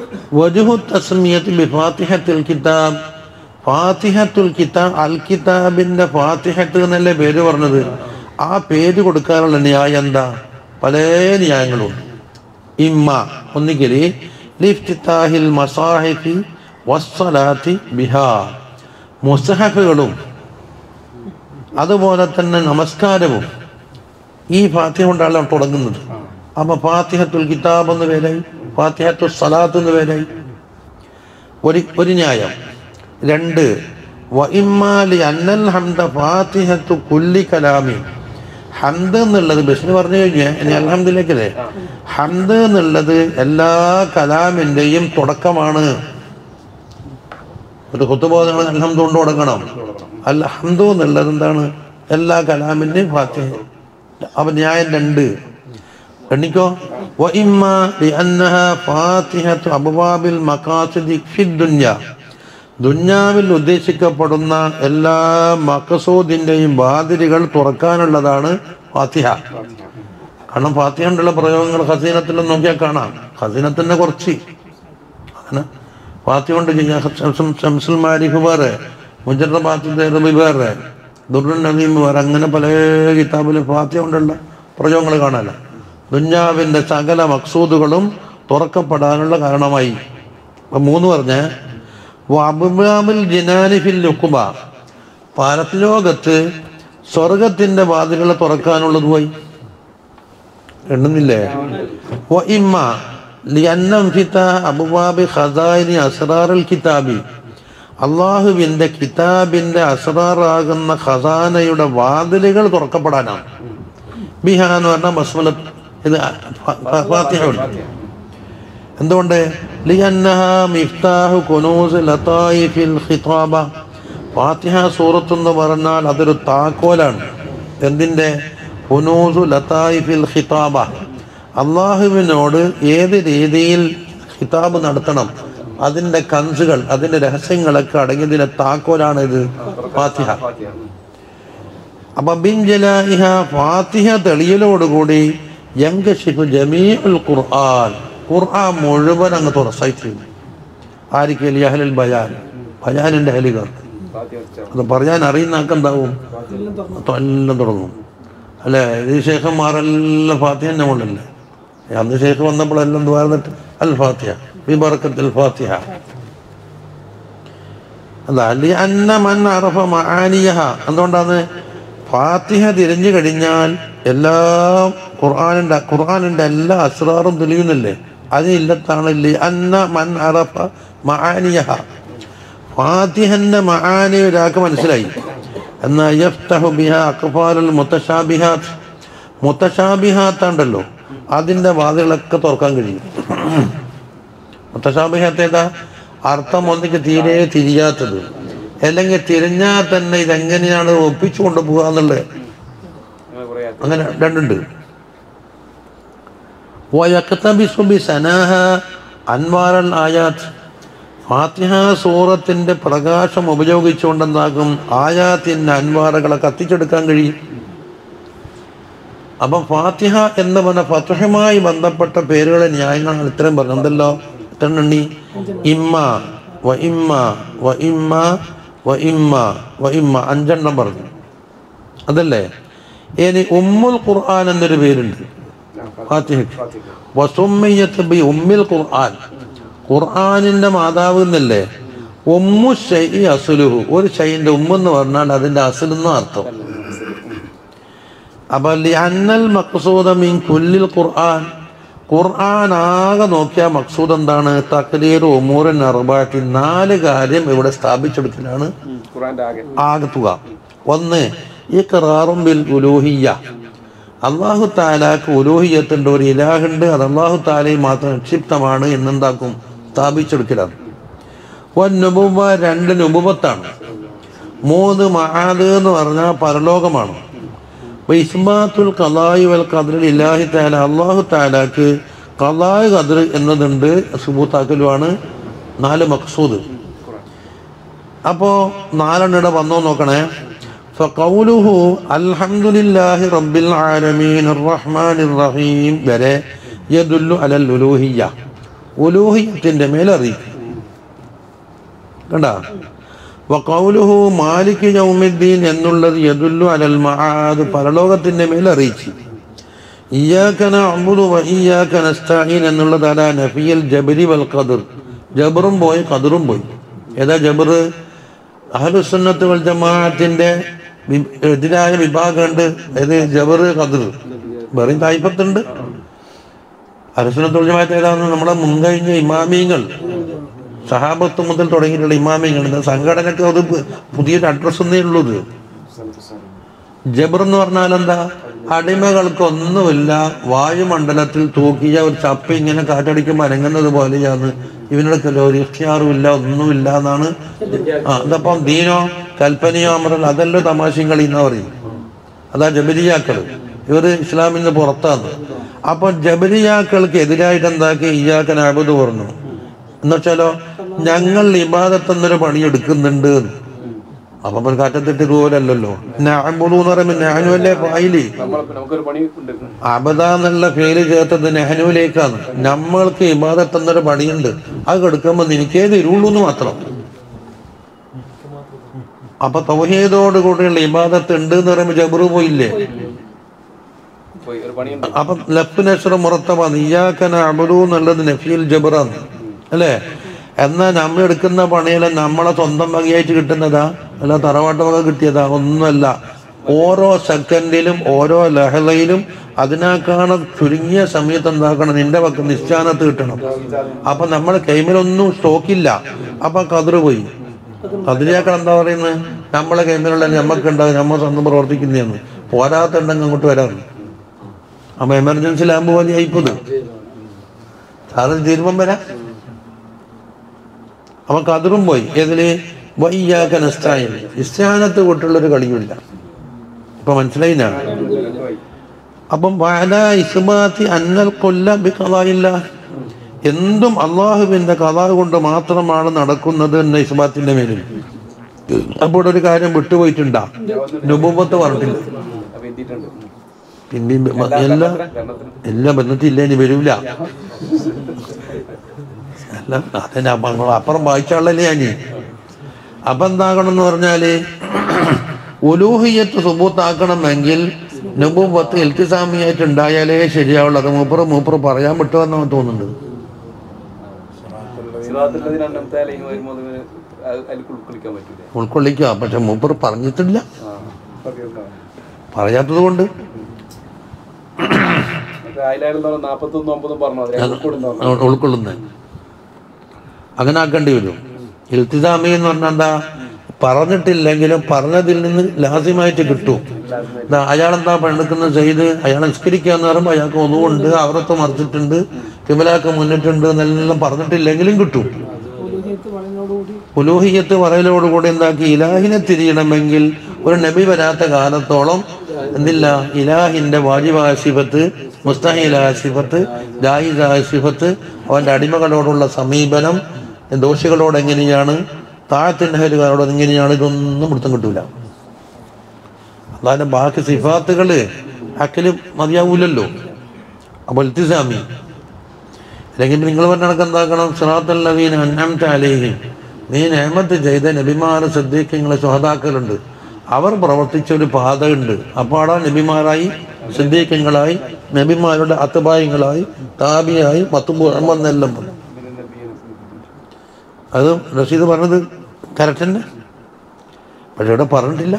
വജുഹു തസ്മിയത്ത് ബിഫാത്തിഹത്തുൽ കിതാബ് ഫാത്തിഹത്തുൽ കിതാബ് അൽ കിതാബിന്റെ ഫാത്തിഹത്ത് എന്നല്ലേ പേര് പറഞ്ഞത് ആ പേര് കൊടുക്കാനുള്ള ന്യായം എന്താ പല ന്യായങ്ങളുണ്ട് ഇമ്മ ഒന്നുകിൽ ലിഫ്തിത്താഹിൽ മസാഹിഫി വസ്സലാത്തി ബിഹാ മുസഹഫുകളും അതുപോലെ തന്നെ നമസ്കാരവും ഈ ഫാത്തിഹ കൊണ്ടാണ് തുടങ്ങുന്നത് അപ്പൊ ഫാത്തിഹത്തുൽ കിതാബ് എന്ന് പേരായി ഫാത്തിഹത്തുൽ സലാത്ത് എന്ന് പേരായി ഒരു ഒരു ന്യായം രണ്ട് വഇമ്മാലി അന്നൽ ഹംദ ഫാത്തിഹത്തു കുല്ലി കലാമി ഹംദ് എന്നുള്ളത് ബിസ്മി പറഞ്ഞു കഴിഞ്ഞാൽ ഇനി അൽഹംദിലേക്കല്ലേ ഹംദ് എന്നുള്ളത് എല്ലാ കലാമിന്റെയും തുടക്കമാണ് ഒരു കുത്തുബോധങ്ങൾ അൽഹംദ് കൊണ്ട് തുടങ്ങണം അൽ ഹംദു എന്നുള്ളത് എന്താണ് എല്ലാ കലാമിന്റെയും ഫാത്തിഹ അപ്പൊ ന്യായം രണ്ട് എണ്ണിക്കോ വഇമ്മ ലിഅന്നഹ ഫാത്തിഹത്തു അബ്വാബിൽ മഖാസിദി ഫിദ്ദുന്യ ദുന്യാവിൽ ഉദ്ദേശിക്കപ്പെടുന്ന എല്ലാ മക്കസൂദിന്റെയും വാതിലുകൾ തുറക്കാനുള്ളതാണ് ഫാത്തിഹ കാരണം ഫാത്തിഹ കൊണ്ടുള്ള പ്രയോഗങ്ങൾ ഹസീനത്തിൽ നോക്കിയാൽ കാണാം ഹസീനത്തിന്റെ കുറച്ച് അങ്ങനെ ഫാത്തിഹ കൊണ്ട് ചെയ്യാം ഷംസുൽ മാരിഫ് വേറെ മുജറ ബാത്തി വേറെ ദുർഗൻ നദീം വേറെ അങ്ങനെ പല കിതാബിലും ഫാത്തിഹ കൊണ്ടുള്ള പ്രയോഗങ്ങൾ കാണാനല്ല ദുന്യാവിന്റെ സകല മക്സൂദുകളും തുറക്കപ്പെടാനുള്ള കാരണമായി അപ്പൊ മൂന്ന് പറഞ്ഞ അബുബാബിൽ ജിനാനിഫിൽ ലുക്കുബ പരലോകത്ത് സ്വർഗത്തിന്റെ വാതിലുകൾ തുറക്കാനുള്ളത് പോയി എണ്ണുന്നില്ലേ വ ഇമ്മ ലിയന്നം ഫിതാഹ് അബുബാബി ഖസായിനി അസ്റാറുൽ കിതാബി അള്ളാഹുവിന്റെ കിതാബിന്റെ അസ്റാറാകുന്ന ഖസാനയുടെ വാതിലുകൾ തുറക്കപ്പെടാനാണ് ബിഹ എന്ന് പറഞ്ഞാൽ ബസ്മല ഇത് ഫ- ഫ- ഫാത്തിഹ ഉണ്ട് എന്തുകൊണ്ട് ലിയന്നഹ മിഫ്താഹു കുനൂസ് ലതായിഫിൽ ഖിതാബ ഫാത്തിഹ സൂറത്ത് എന്ന് പറഞ്ഞാൽ അതൊരു താക്കോലാണ് എന്തിൻ്റെ കുനൂസു ലതായിഫിൽ ഖിതാബ അള്ളാഹുവിനോട് ഏത് രീതിയിൽ ഖിതാബ് നടത്തണം അതിൻ്റെ കൻസുകൾ അതിൻ്റെ രഹസ്യങ്ങളൊക്കെ അടങ്ങിയതിലെ താക്കോലാണ് ഇത് ഫാത്തിഹ അപ്പൊ ബിൻ ജലാഹിഹ ഫാത്തിഹ തെളിയലോടുകൂടി യങ്കശിഫു ജമീഉൽ ഖുർആൻ ഖുർആൻ മുഴുവൻ അങ്ങ് തുറസൈറ്റ് ചെയ്തു ആരിക്കും യഹലുൽ ബയാൻ ബയാനിന്റെ ഹലികർക്ക് അത് പറയാൻ അറിയുന്ന ആക്കെന്താവും എല്ലാം തുടങ്ങും അല്ലേ ഈ ശേഖന്മാരെല്ലാം ഫാത്തിഹ തന്നെ കൊണ്ടല്ലേ അന്ന് ശേഖ് വന്നപ്പോഴെല്ലാം ദ്വാരന്നിട്ട് അൽ ഫാത്തിഹ ബിബറക്കത്തിൽ ഫാത്തിഹ അതാ അന്ന മൻ അറഫ മആനിയഹ എന്തുകൊണ്ടാണ് ഫാത്തിഹ തിരിഞ്ഞു കഴിഞ്ഞാൽ എല്ലാ ഖുർആാനിന്റെ ഖുർആാനിന്റെ എല്ലാ അസ്രാറും തെളിയുന്നില്ലേ അതിനില്ലത്താണ് ലി അന്ന മൻ അറഫ മആനിയഹ ഫാത്തിഹന്റെ മആനി ഒരാൾക്ക് മനസ്സിലായി എന്നാ യഫ്തഹു ബിഹ അക്ഫാലുൽ മുത്തശാബിഹാത്ത് മുത്തശാബിഹാത്ത് ഉണ്ടല്ലോ അതിന്റെ വാതിലൊക്കെ തുറക്കാൻ കഴിയും മുത്തശാബിഹാത്ത് ഏതാ അർത്ഥം ഒന്നിക്ക് തീരെ തിരിയാത്തത് അല്ലെങ്കിൽ തിരിഞ്ഞാൽ തന്നെ ഇതെങ്ങനെയാണ് ഒപ്പിച്ചു കൊണ്ടുപോകുക എന്നുള്ളത് അങ്ങനെ രണ്ടുണ്ട് വയക്തബിസു ബിസനാഹ അൻവാറൽ ആയാത്ത് ഫാത്തിഹ സൂറത്തിന്റെ പ്രകാശം ഉപയോഗിച്ചുകൊണ്ട് എന്താകും ആയാത്തിന്റെ അൻവാറുകളെ കത്തിച്ചെടുക്കാൻ കഴിയും അപ്പൊ ഫാത്തിഹ എന്ന് പറഞ്ഞ ഫത്തുഹുമായി ബന്ധപ്പെട്ട പേരുകളെ ന്യായങ്ങളാണ് ഇത്രയും പറഞ്ഞത് എന്തല്ലോ ഇത്ര എണ്ണി ഇമ്മ വ ഇമ്മ വ ഇമ്മ വ ഇമ്മ വ ഇമ്മ അഞ്ചെണ്ണം പറഞ്ഞു അതല്ലേ ഇനി ഉമ്മുൽ ഖുർആൻ എന്നൊരു പേരുണ്ട് ഫാത്തിഹയ്ക്ക് വസുമ്മയ്യത്ത് ബി ഉമ്മിൽ ഖുർആൻ ഖുർആനിന്റെ മാതാവ് എന്നല്ലേ ഉമ്മു ഷൈ അസുലുഹു ഒരു ഷൈന്റെ ഉമ്മെന്ന് പറഞ്ഞാൽ അതിന്റെ അസുലെന്ന അർത്ഥം അപ്പൊ അന്നൽ മക്സൂദ മീൻ കുല്ലിൽ ഖുർആൻ ഖുർആൻ ആകെ നോക്കിയ മക്സൂദ് എന്താണ് തക്ലീർ ഉമൂറൻ അറുബാറ്റി നാല് കാര്യം ഇവിടെ സ്ഥാപിച്ചെടുക്കലാണ് ഖുറാന്റെ ആകെ ആകെ തുക ഒന്ന് ഈ കറാറും ബിൽ ഉലൂഹിയ അള്ളാഹു താലാക്ക് ഉലൂഹിയത്തുണ്ട് ഒരു ഇലാഹുണ്ട് അത് അള്ളാഹു താലയിൽ മാത്രം നിക്ഷിപ്തമാണ് എന്നെന്താക്കും സ്ഥാപിച്ചെടുക്കലാണ് നുബുവ രണ്ട് നുബുവത്താണ് മൂന്ന് മഹാദ് എന്ന് പറഞ്ഞാൽ പരലോകമാണ് അപ്പൊ ഇസ്മാത്തുൽ കലായി വൽ ഖദറിൽ ഇലാഹി താല അള്ളാഹു താലാക്ക് കലായ് ഖദർ എന്നതുണ്ട് സുബൂത്താക്കലുമാണ് നാല് മക്സൂദ് അപ്പോ നാലെണ്ണിട വന്നോ നോക്കണേ ഫഖൗലുഹു അൽഹംദുലില്ലാഹി റബ്ബിൽ ആലമീൻ അർറഹ്മാനിർ റഹീം വരെ യദുല്ലു അലൽ ഉലൂഹിയ്യ ഉലൂഹിയത്തിന്റെ മേൽ അറിയിക്കും കണ്ട വഖൗലുഹു മാലിക് യൗമിദ്ദീൻ എന്നുള്ളത് യദുല്ലു അലൽ മആദ് പരലോകത്തിന്റെ മേൽ അറിയിച്ചു ഇയ്യാക നഅ്ബുദു വ ഇയ്യാക നസ്തഈൻ എന്നുള്ളത് അലാ നഫിയൽ ജബരി വൽ ഖദർ ജബറും പോയി ഖദറും പോയി ഏതാ ജബർ അഹ്ലുസുന്നത്ത് വൽ ജമാഅത്തിന്റെ വി- എതിരായ വിഭാഗമുണ്ട് ഏത് ജബർ ഖദർ വേറെയും തായ്പത്തുണ്ട് അഹ്ലുസുന്നത്ത് വൽ ജമാഅത്ത് ഏതാണെന്ന് നമ്മുടെ മുൻകഴിഞ്ഞ ഇമാമിയങ്ങൾ സഹാബത്ത് മുതൽ തുടങ്ങിയിട്ടുള്ള ഇമാമിയങ്ങൾ ഇത് സംഘടനക്ക് അത് പു- പുതിയൊരു അഡ്രസ് ഒന്നേ ഉള്ളത് ജബർ എന്ന് പറഞ്ഞാൽ എന്താ അടിമകൾക്ക് ഒന്നുമില്ല വായുമണ്ഡലത്തിൽ തൂക്കിയ ഒരു ചപ്പ ഇങ്ങനെ കാറ്റടിക്കുമ്പോൾ അനങ്ങുന്നത് പോലെയാണ് ഇവനൊക്കെ ഒരു ഇഖ്തിയാറും ഇല്ല ഒന്നുമില്ല എന്നാണ് ആ അതപ്പം ദീനോ കൽപ്പനയോ അമറൽ അതല്ലോ തമാശയും കളി എന്നാ പറയും അതാ ജബരിയാക്കൾ ഇവർ ഇസ്ലാമിൽ നിന്ന് പുറത്താണ് അപ്പൊ ജബരിയാക്കൾക്ക് എതിരായിട്ട് എന്താക്കി ഇയാക്കൻ അബുദ് പറഞ്ഞു എന്നുവെച്ചാലോ ഞങ്ങൾ ഇബാദത്ത് എന്നൊരു പണി എടുക്കുന്നുണ്ട് എന്ന്. അപ്പൊ ഇപ്പൊ കാറ്റത്തിട്ട് ഇതുപോലല്ലോ നാബുദു എന്ന് പറയുമ്പോ നാനു അല്ലേ പായില് നമ്മളൊക്കെ നമുക്കൊരു പണി ഉണ്ട് അബദ എന്നുള്ള പേര് ചേർത്തത് നെഹനുവിലേക്കാണ് നമ്മൾക്ക് ഇബാദത്ത് എന്നൊരു പണിയുണ്ട് അത് കെടുക്കുമ്പോ നിനക്കേ തരുള്ളൂ എന്ന് മാത്രം അപ്പൊ തൗഹീദോട് കൂടിയുള്ള ഇബാദത്ത് ഉണ്ട് എന്ന് പറയുമ്പോ ജബറു പോയില്ലേ പോയി ഒരു പണിയുണ്ട് അപ്പൊ ലഫ് നഷർ മുറത്തമാണ് ഇയാക്കന അബുലു എന്നുള്ളത് നഫീൽ ജബറാണ് അല്ലേ എന്നാ നമ്മൾ എടുക്കുന്ന പണിയെല്ലാം നമ്മളെ സ്വന്തം വകയായിട്ട് കിട്ടുന്നതാ അല്ല തറവാട്ട് വക കിട്ടിയതാ ഒന്നുമല്ല ഓരോ സെക്കൻഡിലും ഓരോ ലഹളയിലും അതിനേക്കാണ് ചുരുങ്ങിയ സമയത്ത് എന്താക്കണം നിന്റെ പക്ക നിശ്ചാനത്ത് കിട്ടണം അപ്പൊ നമ്മളെ കൈമിലൊന്നും സ്റ്റോക്കില്ല അപ്പൊ കതിർ പോയി കതിരിയാക്കൾ എന്താ പറയുന്നത് നമ്മളെ കൈമിലുള്ള നമുക്ക് ഉണ്ടാകും നമ്മൾ സ്വന്തം പ്രവർത്തിക്കുന്നതാണ് പോരാത്തുണ്ടെങ്കിൽ അങ്ങോട്ട് വരാം അപ്പൊ എമർജൻസി ലാമ്പ് പോലെ ആയിപ്പോത് സാറ് തീരുമ്പം വരാം അപ്പൊ കതിറും പോയി ഏതില് വയ്യാക്ക നസ്തായിൽ ഇസ്ലാനത്ത് വിട്ടുള്ളൊരു കളിയുമില്ല ഇപ്പൊ മനസ്സിലായിനാണ് പോയി അപ്പം വാല ഇസ്ബാത്തി അന്നൽ കൊല്ല ബി കഥായില്ല എന്തും അള്ളാഹുവിന്റെ കഥ കൊണ്ട് മാത്രമാണ് നടക്കുന്നത് എന്ന ഇസ്ബാത്തിന്റെ മേലിൽ അപ്പോൾ ഒരു കാര്യം വിട്ടുപോയിട്ടുണ്ടാ നുപൂപത്ത് പറഞ്ഞിട്ടില്ല അപ്പൊ എത്തിയിട്ടുണ്ട് പിന്നെ എല്ലാ കരണത്തിന് എല്ലാ ബന്ധത്തില്ല ഇനി വരൂല അല്ല അതന്നെ അപ്പൊ നമ്മള് അപ്പുറം വായിച്ചാളല്ലേ ഞാൻ അപ്പൊ എന്താകണം എന്ന് പറഞ്ഞാല് ഉലൂഹിയത്ത് സുബൂത്താക്കണമെങ്കിൽ നുബൂബത്ത് എൽത്തിസാമിയായിട്ട് ഉണ്ടായാലേ ശരിയാവുള്ളൂ അത് മൂപ്പറ് മൂപ്പറ് പറയാൻ വിട്ടുവെന്നാണ് തോന്നുന്നുണ്ട് സിറാത്തുള്ളത് രണ്ടാമത്തെ അല്ലെങ്കിൽ വരുമ്പോൾ അത് അതിൽ ഉൾക്കൊള്ളിക്കാൻ പറ്റൂലേ ഉൾക്കൊള്ളിക്കുക പക്ഷെ മൂപ്പറ് പറഞ്ഞിട്ടില്ല ആ അപ്പൊ കേൾക്കാം പറയാത്തത് കൊണ്ട് നമുക്ക് അതിലായിരുന്നു നാപ്പത്തൊന്നും ഒമ്പതും പറഞ്ഞു അതിനെ ഉൾക്കൊള്ളുന്നു ഉൾക്കൊള്ളുന്നത് അങ്ങനെ ആക്കേണ്ടി വരും ഇൽത്തിസാമി എന്ന് പറഞ്ഞാൽ എന്താ പറഞ്ഞിട്ടില്ലെങ്കിലും പറഞ്ഞതിൽ നിന്ന് ലാസ്യമായിട്ട് കിട്ടും ദാ അയാളെന്താ പണിയെടുക്കുന്നത് ചെയ്ത് അയാൾ നിസ്കരിക്കുക എന്ന് പറയുമ്പോൾ അയാൾക്ക് ഒന്നുകൊണ്ട് അവരത്ത് മറിച്ചിട്ടുണ്ട് കിമലാക്ക് മുന്നിട്ടുണ്ട് എന്നെല്ലാം പറഞ്ഞിട്ടില്ലെങ്കിലും കിട്ടും ഉലൂഹിയത്ത് പറയലോടുകൂടി എന്താക്കി ഇലാഹിനെ തിരിയണമെങ്കിൽ ഒരു നബി വരാത്ത കാലത്തോളം എന്തില്ല ഇലാഹിന്റെ വാജിബായ സിഫത്ത് മുസ്തഹിലായ സിഫത്ത് ജായിദായ സിഫത്ത് അവന്റെ അടിമകളോടുള്ള സമീപനം ദോഷികളോട് എങ്ങനെയാണ് താഴത്തിന്റെ ഹലുകാരോട് എങ്ങനെയാണ് ഇതൊന്നും പിടുത്തം കിട്ടൂല അതായത് ബാക്കി സിഫാത്തുകള് ഹക്കില് മതിയാവൂലല്ലോ അപ്പോൾ ഇൽത്തിസാമി അല്ലെങ്കിൽ നിങ്ങൾ പറഞ്ഞ കണക്ക് എന്താക്കണം സിറാത്തല്ലവീൻ അന്നംത അലേഹിം നീ നേമത്ത് ചെയ്ത നബിമാർ സിദ്ദീഖ്യങ്ങളെ സ്വഹതാക്കളുണ്ട് അവർ പ്രവർത്തിച്ച ഒരു പാതയുണ്ട് അപ്പോൾ അവിടെ നബിമാരായി സിദ്ദീഖ്യങ്ങളായി നബിമാരുടെ അത്തബായങ്ങളായി താബിയായി മത്തുമ്പെന്നെല്ലാം വന്നു അത് റഷീദ് പറഞ്ഞത് കറക്റ്റ് തന്നെ പക്ഷെ ഇവിടെ പറഞ്ഞിട്ടില്ല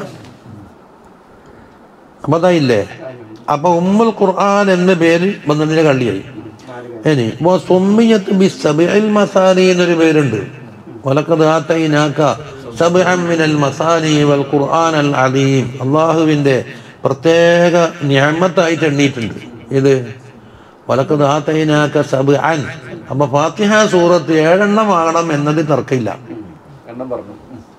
അപ്പൊ അതായില്ലേ അപ്പൊ ഉമ്മുൽ ഖുർആൻ എന്ന പേരിൽ വന്നതിന്റെ കള്ളിയായി ഇനി സുമ്മിയത്ത് ബി സബിഅൽ മസാനി എന്നൊരു പേരുണ്ട് വലക്കത് ആത്തൈനാക്ക സബ്അൻ മിനൽ മസാനി വൽ ഖുർആൻ അൽ അലീം അള്ളാഹുവിന്റെ പ്രത്യേക ഞാമത്തായിട്ട് എണ്ണീട്ടുണ്ട് ഇത് വലക്കത് ആത്തൈനാക്ക സബ്അൻ അപ്പൊ ഫാത്തിഹ സൂറത്ത് ഏഴെണ്ണം ആകണം എന്നതിൽ തർക്കമില്ല എണ്ണം പറഞ്ഞു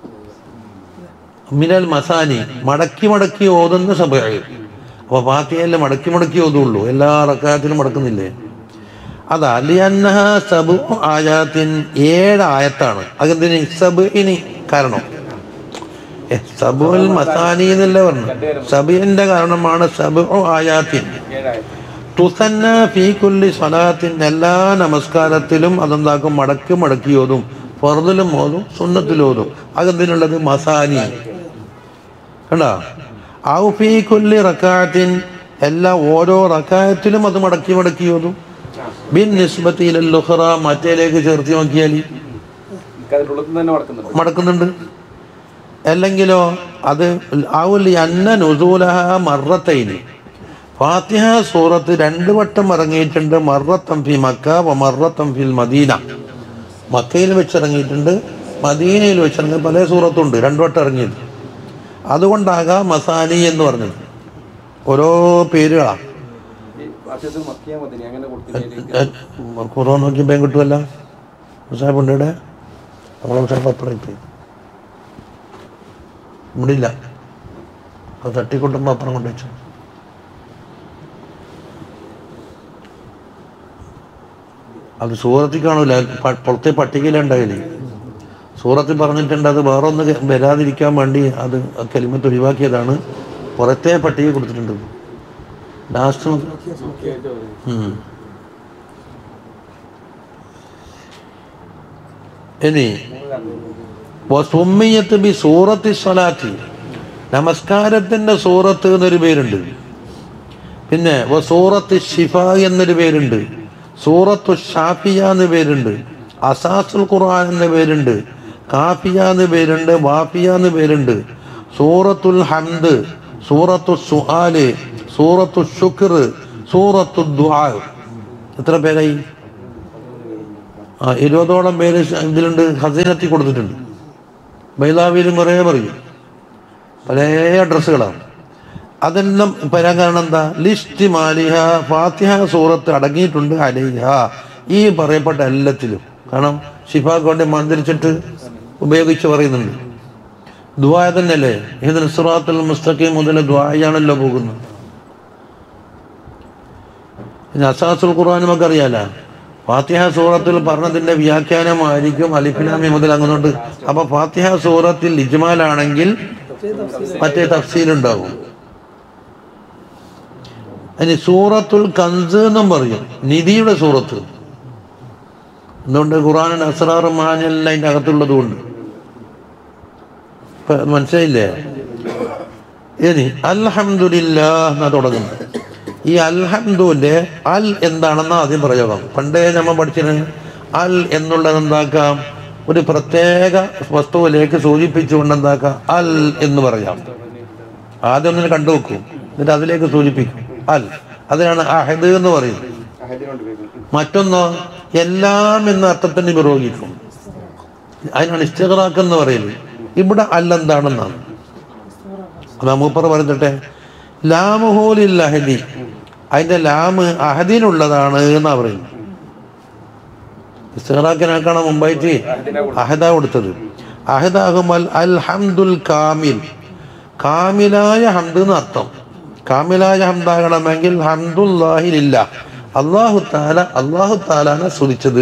മിനൽ മസാനി മടക്കി മടക്കി ഓതുന്ന സഭ അപ്പൊ ഫാത്തിഹയല്ലേ മടക്കി മടക്കി ഓതുള്ളൂ എല്ലാ റക്കാത്തിലും മടക്കുന്നില്ലേ അതാ ലിയന്നഹ സബു ആയാത്തിൻ ഏഴ് ആയത്താണ് അതെന്തിന് സബ് ഇനി കാരണം ഏ, സബുൽ മസാനി എന്നല്ലേ പറഞ്ഞു സബിന്റെ കാരണമാണ് സബു ആയാത്തിൻ ഏഴായിരം തുസന്ന ഫീ കുല്ലി സ്വലാത്തിൻ എല്ലാ നമസ്കാരത്തിലും അതെന്താക്കും മടക്കി മടക്കി ഓതും ഫർദിലും ഓതും സുന്നത്തിലും ഓതും അതെന്തിനുള്ളത് മസാനി കണ്ടോ ഔ ഫീ കുല്ലി റക്കാത്തിൻ എല്ലാ ഓരോ റക്കായത്തിലും അത് മടക്കി മടക്കി ഓതും ബിൻ നിസ്ബത്തിലെ ലുഹറ മറ്റേലേക്ക് ചേർത്തി നോക്കിയാൽ അതിൻ്റെ ഉള്ളിൽ തന്നെ നടക്കുന്നുണ്ട് മടക്കുന്നുണ്ട് അല്ലെങ്കിലോ അത് ഔലി അന്ന നുസൂലഹ മറത്തൈന് ഫാത്തിഹ സൂറത്ത് രണ്ട് വട്ടം ഇറങ്ങിയിട്ടുണ്ട് മറത്തം ഫി മക്ക വ മറത്തം ഫിൽ മദീന മക്കയിൽ വെച്ച് ഇറങ്ങിയിട്ടുണ്ട് മദീനയിൽ വെച്ച് ഇറങ്ങിയ പല സൂറത്തുണ്ട് രണ്ടു വട്ടം ഇറങ്ങിയത് അതുകൊണ്ടാകാം മസാനി എന്ന് പറഞ്ഞത് ഓരോ പേരുകളാണ് ഈ അത്യാവശ്യം മക്കിയാൽ മതി അങ്ങനെ കൊടുത്തില്ലെങ്കിൽ ഖുറോ നോക്കി ബാങ്ക് കിട്ടുമല്ല മുസാഹിബ് ഉണ്ട് ഇവിടെ നമ്മളെ മുസാഹിബ് അപ്പുറം പോയി ഇവിടെ ഇല്ല അത് തട്ടിക്കൊണ്ടുമ്പോൾ അപ്പുറം കൊണ്ട് വെച്ചു അത് സൂറത്തിൽ കാണൂല പ- പുറത്തെ പട്ടികയിലുണ്ടായില്ലേ സൂറത്തിൽ പറഞ്ഞിട്ടുണ്ട് അത് വേറെ ഒന്ന് വരാതിരിക്കാൻ വേണ്ടി അത് കലിമത്ത് ഒഴിവാക്കിയതാണ് പുറത്തെ പട്ടിക കൊടുത്തിട്ടുണ്ട് ലാസ്റ്റ് ഉം. ഇനി വസുമ്മിയത്ത് ബി സൂറത്തി സ്വലാത്തി നമസ്കാരത്തിന്റെ സൂറത്ത് എന്നൊരു പേരുണ്ട് പിന്നെ വസൂറത്ത് ഷിഫ എന്നൊരു പേരുണ്ട് സൂറത്തു ഷാഫിയ എന്ന് പേരുണ്ട് അസാസുൽ ഖുർആൻ എന്ന പേരുണ്ട് കാഫിയ എന്ന് പേരുണ്ട് വാഫിയ എന്ന് പേരുണ്ട് സൂറത്തുൽ ഹംദ് സൂറത്തു സുആല് സൂറത്തു ശുക്ർ സൂറത്തു ദുആ എത്ര പേരായി ആ ഇരുപതോളം പേര് ഇതിലുണ്ട് ഹസീനത്തിൽ കൊടുത്തിട്ടുണ്ട് ബൈലാവിയിലും കുറേ പറയും പല അഡ്രസ്സുകളാണ് അതെല്ലാം വരാൻ കാരണം എന്താ ലിസ്റ്റ് മാലിഹ ഫാത്തിഹ സൂറത്ത് അടങ്ങിയിട്ടുണ്ട് അലൈഹ ഈ പറയപ്പെട്ട എല്ലാത്തിലും കാരണം ഷിഫാക്ക് വേണ്ടി മന്ത്രിച്ചിട്ട് ഉപയോഗിച്ച് പറയുന്നുണ്ട് ദ്വായ തന്നെയല്ലേ ഇതിന് സുറാത്തുൽ മുസ്തഖീം മുതൽ ദ്വായാണല്ലോ പോകുന്നത് പിന്നെ അസാസുൽ ഖുർആാനും ഒക്കെ അറിയാലോ ഫാത്തിഹ സൂറത്തിൽ പറഞ്ഞതിന്റെ വ്യാഖ്യാനമായിരിക്കും അലിഫിലാമി മുതൽ അങ്ങോട്ട് അപ്പൊ ഫാത്തിഹ സൂറത്തിൽ ഇജ്മാലാണെങ്കിൽ മറ്റേ തഫ്സീലുണ്ടാകും ഇനി സൂറത്തുൽ കൻസ് എന്നും പറയും നിധിയുടെ സൂറത്ത് എന്തുകൊണ്ട് ഖുറാനിന് അസ്രാറ് മാനെല്ലാം അതിൻ്റെ അകത്തുള്ളത് കൊണ്ട് ഇപ്പൊ മനസ്സിലായില്ലേ ഇനി അൽഹംദുലില്ലാ എന്നാ തുടങ്ങുന്നത് ഈ അൽഹംദുന്റെ അൽ എന്താണെന്ന് ആദ്യം പ്രയോഗം പണ്ടേ നമ്മൾ പഠിച്ചിന് അൽ എന്നുള്ളത് എന്താക്കാം ഒരു പ്രത്യേക വസ്തുവിലേക്ക് സൂചിപ്പിച്ചുകൊണ്ട് എന്താക്കാം അൽ എന്ന് പറയാം ആദ്യം ഒന്നിനെ കണ്ടുവെക്കും എന്നിട്ട് അതിലേക്ക് സൂചിപ്പിക്കും അൽ അതിനാണ് അഹദ് എന്ന് പറയുന്നത് അഹദിനോട് ഉപയോഗിക്കും മറ്റൊന്നോ എല്ലാം എന്ന അർത്ഥത്തിന് പ്രയോഗിക്കും അതിനാണ് ഇഷ്ടറാക്ക് എന്ന് പറയുന്നത് ഇവിടെ അല്ലെന്താണെന്നാണ് അതാ മൂപ്പർ പറഞ്ഞിട്ടെ ലാമുഹോലിൽ അഹദി അതിന്റെ ലാമ് അഹദിനുള്ളതാണ് എന്നാ പറയുന്നത് ഇസ്തറാക്കിനാക്കാണ് മുമ്പായിട്ട് അഹദ കൊടുത്തത് അഹദാകുമ്പോൾ അൽ ഹംദുൽ കാമിൽ കാമിലായ ഹംദ് എന്ന് അർത്ഥം കാമിലായ ഹംദാകണമെങ്കിൽ ഹംദുല്ലാഹിലില്ല അള്ളാഹു താല അള്ളാഹു താലാനെ സ്തുതിച്ചത്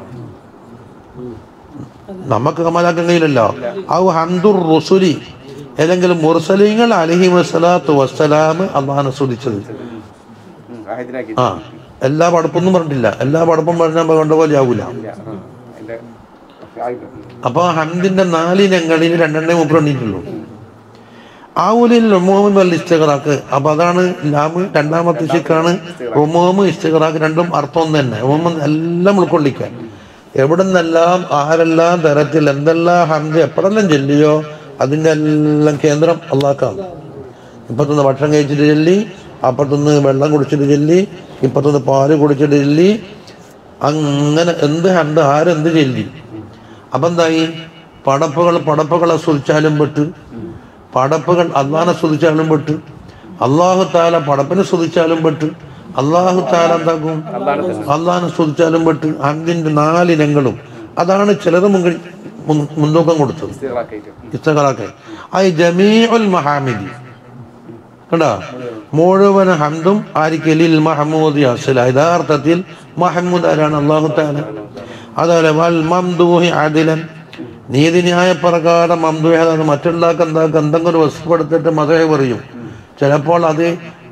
നമുക്ക് കമലാക്കാൻ കഴിയില്ലല്ലോ ഔ ഹംദുർ റുസുലി ഏതെങ്കിലും മുർസലിങ്ങൾ അലഹി വസ്സലാത്തു വസ്സലാം അള്ളാഹാനെ സ്തുതിച്ചത് അഹദിനാക്കി ആ എല്ലാ പടപ്പൊന്നും പറഞ്ഞിട്ടില്ല എല്ലാ പടപ്പും പറഞ്ഞാൽ കണ്ട പോലെ ആവൂല അതിന്റെ ആയിട്ട് അപ്പൊ ഹംദിന്റെ നാലിനങ്ങളിൽ രണ്ടെണ്ണേ മുപ്പത് എണ്ണീറ്റുള്ളൂ ആവുലിൽ റൊമോമൻ വല്ല ഇഷ്ടകറാക്ക് അപ്പൊ അതാണ് ലാമ് രണ്ടാമത്തെ ശിക്കാണ് റൊമോമ് ഇഷ്ടകറാക്ക് രണ്ടും അർത്ഥം ഒന്ന് തന്നെ റൊമോമ് എല്ലാം ഉൾക്കൊള്ളിക്കാൻ എവിടെ നിന്നെല്ലാം ആരെല്ലാം തരത്തിൽ എന്തെല്ലാം ഹംദ് എപ്പോഴെല്ലാം ചൊല്ലിയോ അതിന്റെ എല്ലാം കേന്ദ്രം അള്ളാക്കാണ് ഇപ്പത്തൊന്ന് ഭക്ഷണം കഴിച്ചിട്ട് ചൊല്ലി അപ്പുറത്തുനിന്ന് വെള്ളം കുടിച്ചിട്ട് ചൊല്ലി ഇപ്പത്തൊന്ന് പാല് കുടിച്ചിട്ട് ചൊല്ലി അങ്ങനെ എന്ത് ഹണ്ട് ആരെന്ത് ചൊല്ലി അപ്പൊ എന്തായി പടപ്പുകൾ പടപ്പുകളെ സ്തുതിച്ചാലും പെട്ട് പടപ്പുകൾ അള്ളാഹിനെ സ്തുതിച്ചാലും പെട്ട് അള്ളാഹു താല പടപ്പിനെ സ്തുതിച്ചാലും പെട്ട് അള്ളാഹു താല എന്താക്കും അള്ളാഹിനെ സ്തുതിച്ചാലും പെട്ട് ഹന്ദിന്റെ നാലിനങ്ങളും അതാണ് ചിലത് മുൻകി മുൻ- മുൻതൂക്കം കൊടുത്തത് ഇസ്തിഗ്റാഖായിട്ട്. ഇസ്തഖറാക്കെ ഐ ജമീഉൽ മഹാമിദി കണ്ടോ മുഴുവൻ ഹംദും ആരിക്കലിൽ മഹമ്മൂദ് അസല യഥാർത്ഥത്തിൽ മഹമ്മൂദ് ആരാണ് അള്ളാഹു താല അതുപോലെ വൽ മംദൂഹി ആദിലൻ നീതിന്യായ പ്രകാരം മംദൂഹ് അതാണ് മറ്റുള്ളവർക്ക് എന്താ എന്തെങ്കിലും ഒരു വസ്തുപ്പെടുത്തിട്ട് മതേ പറയും ചിലപ്പോൾ അത്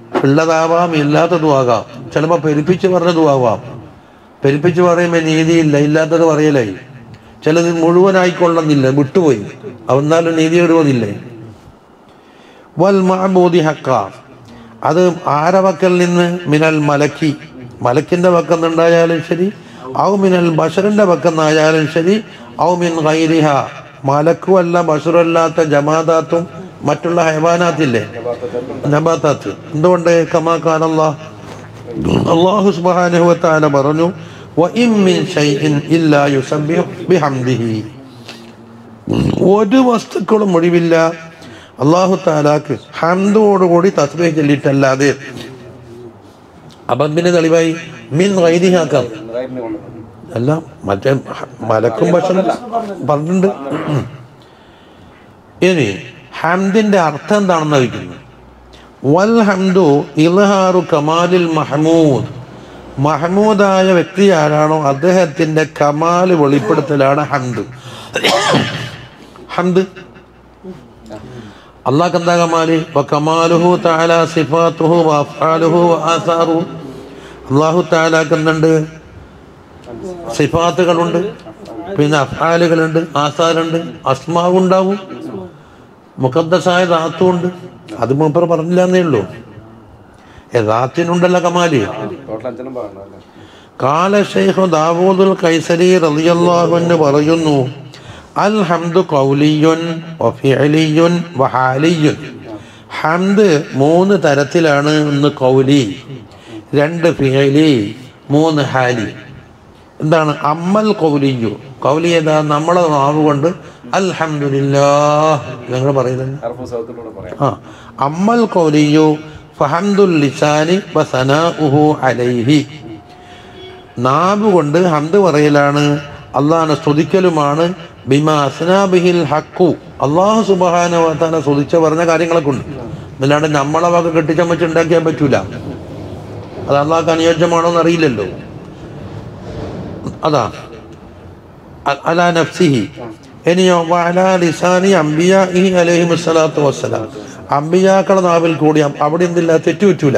ഉള്ളതാവാം ഇല്ലാത്തതും ആകാം ചിലപ്പോൾ പെരുപ്പിച്ച് പറഞ്ഞതും ആവാം പെരുപ്പിച്ച് പറയുമ്പോൾ നീതിയില്ല ഇല്ലാത്തത് പറയലായി ചിലത് മുഴുവനായിക്കൊള്ളുന്നില്ല വിട്ടുപോയി എന്നാലും നീതി ഇടുവതില്ലേ വൽ മഅബൂദി ഹക്ക അത് ആരവക്കൽ നിന്ന് മിനൽ മലക്കി മലക്കിന്റെ പക്കുന്നുണ്ടായാലും ശരി ഔ മിനൽ ബഷറിന്റെ പക്കുന്നായാലും ശരി ഔ മിൻ ഗൈരിഹ മലക്കുമല്ല ബഷറല്ലാത്ത ജമാദാത്തും മറ്റുള്ള ഹൈവാനാത്തില്ലേ നബാത്താത്ത് എന്തുകൊണ്ട് കമാക്കാൻ അള്ളാഹ് അള്ളാഹു സുബ്ഹാനഹു വതആല പറഞ്ഞു വഇൻ മിൻ ഷൈഇൻ ഇല്ലാ യുസബ്ബിഹു ബിഹംദിഹി ഒരു വസ്തുക്കളും ഒഴിവില്ല അള്ളാഹു താലാക്ക് ഹംദോടുകൂടി തസ്ബീഹ് ചൊല്ലിയിട്ടല്ലാതെ അപ്പം പിന്നെ തെളിവായി മിൻ വൈദിഹാക്കാം റൈറ്റിനെ കൊണ്ടുവന്നു അല്ല മറ്റേ മലക്കും ഭക്ഷണം പറഞ്ഞിട്ടുണ്ട് ഉം. ഇനി ഹംദിന്റെ അർത്ഥം എന്താണെന്ന് ചോദിക്കുന്നു വൽ ഹംദു ഇൽഹാറു കമാലിൽ മഹമൂദ് മഹമൂദായ വ്യക്തി ആരാണോ അദ്ദേഹത്തിന്റെ കമാല് വെളിപ്പെടുത്തലാണ് ഹംദ് ഹംദ് അള്ളാഹ് എന്താ കമാല് വ കമാലുഹു തആല സിഫാത്തുഹു വ അഫ്ആലുഹു വ ആസാറുഹു അള്ളാഹു തആലാക്ക് എന്തുണ്ട് സിഫാത്തുകളുണ്ട് പിന്നെ അഫാലുകളുണ്ട് ആസാറുണ്ട് അസ്മാവ് ഉണ്ടാവും മുഖദ്ദസായ ധാത്തുണ്ട് അത് മൂപ്പർ പറഞ്ഞില്ല എന്നേ ഉള്ളൂ റാത്തിനുണ്ടല്ലോ കമാല് ടോട്ടൽ അഞ്ചെണ്ണം പറയണം അല്ലേ കാല ഷെയ്ഖ് ദാവൂദുൽ കൈസരി റളിയല്ലാഹു അൻഹു പറയുന്നു അൽ ഹംദു ഖൗലിയുൻ വഫിഅലിയുൻ വഹാലിയുൻ ഹംദ് മൂന്ന് തരത്തിലാണ് ഒന്ന് കൗലി രണ്ട് ഫിഅലി മൂന്ന് ഹാലി എന്താണ് അമ്മൽ കൗലിയു കൗലി ഏതാ നമ്മളെ നാവ് കൊണ്ട് അൽഹംദുലില്ലാഹ് ഞങ്ങൾ പറയുന്നത് അർഫു സൗത്തിലൂടെ പറയാം ആ അമ്മൽ കൗലിയു ഫഹംദുൽ ലിസാനി വസനാഉഹു അലൈഹി നാവ് കൊണ്ട് ഹംദ് പറയലാണ് അള്ളാഹിനെ സ്തുതിക്കലുമാണ് ബിമാ അസ്നാബിഹിൽ ഹക്കു അള്ളാഹു സുബഹാനവത്താനെ സ്തുതിച്ച പറഞ്ഞ കാര്യങ്ങളൊക്കെ ഉണ്ട് അല്ലാണ്ട് നമ്മളെ വക കെട്ടിച്ചമച്ച് ഉണ്ടാക്കിയാൻ പറ്റൂല അത് അള്ളാഹ്ക്ക് അനുയോജ്യമാണോ എന്ന് അറിയില്ലല്ലോ അതാ അ- അലാ നഫ്സിഹി ഇനിയോ വഅലാ ലിസാനി അംബിയാഇഹി അലൈഹിം സ്വലാത്തു വസ്സലാം അംബിയാക്കളുടെ നാവിൽ കൂടി അവിടെ എന്തില്ല തെറ്റു പറ്റൂല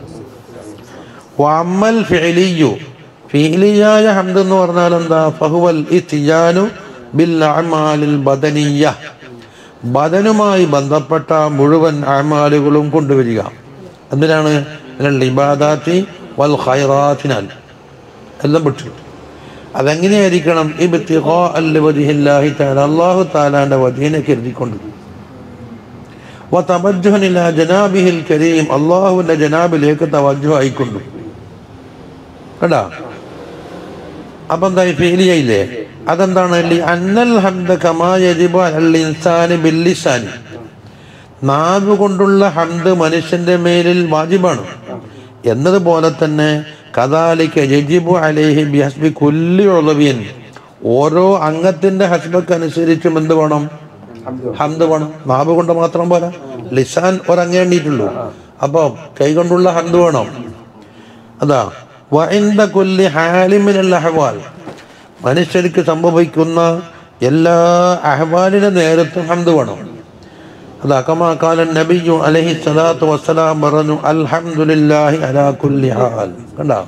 വമ്മൽ ഫിഅലിയു ഫിഅലിയായ ഹംദ് എന്ന് പറഞ്ഞാൽ എന്താ ഫഹുവൽ ഇത്തിയാനു ബിൽ അഅമാലിൽ ബദനിയ്യ ബദനുമായി ബന്ധപ്പെട്ട മുഴുവൻ അമാലുകളും കൊണ്ടുവരിക എന്തിനാണ് മിനൽ ഇബാദാത്തി വൽ ഖൈറാത്തിനാൽ എല്ലാം വിട്ടു അതെങ്ങനെയായിരിക്കണം ഇബ്തിഖാ അല്ലവജിഹില്ലാഹി തആല അല്ലാഹു തആലാന്റെ വജീനെ കരുതിക്കൊണ്ട് വതവജ്ജുഹൻ ഇലാ ജനാബിഹിൽ കരീം അല്ലാഹുവിന്റെ ജനാബിലേക്ക് തവജ്ജുഹ് ആയിക്കൊണ്ടു കേട്ടാ അപ്പൊ എന്തായി ഫീലിയയില്ലേ അതെന്താണ് ലി അന്നൽ ഹംദ കമാ യജിബു അലൽ ഇൻസാനി ബില്ലിസാനി നാവ് കൊണ്ടുള്ള ഹംദ് മനുഷ്യന്റെ മേലിൽ വാജിബാണ് എന്നതുപോലെ തന്നെ കദാലിക്ക യജിബു അലൈഹി ബിഹസ്ബി കുല്ലി ഉളവിയൻ ഓരോ അംഗത്തിന്റെ ഹസ്ബക്ക് അനുസരിച്ചും എന്ത് വേണം ഹംദ് വേണം നാവ് കൊണ്ട് മാത്രം പോരാ ലിസാൻ ഒരങ്ങേണ്ടിയിട്ടുള്ളൂ അപ്പൊ കൈ കൊണ്ടുള്ള ഹംദ് വേണം അതാ വഇന്ദ കുല്ലി ഹാലിമിനൽ അഹ്വാൽ മനുഷ്യർക്ക് സംഭവിക്കുന്ന എല്ലാ അഹ്വാലിന്റെ നേരത്തും ഹംദ് വേണം അതാ കമാ കാല നബിയു അലൈഹി സ്വലാത്തു വസ്സലാം പറഞ്ഞു അൽഹംദുലില്ലാഹി അലാ കുല്ലി ഹാൽ കണ്ടാ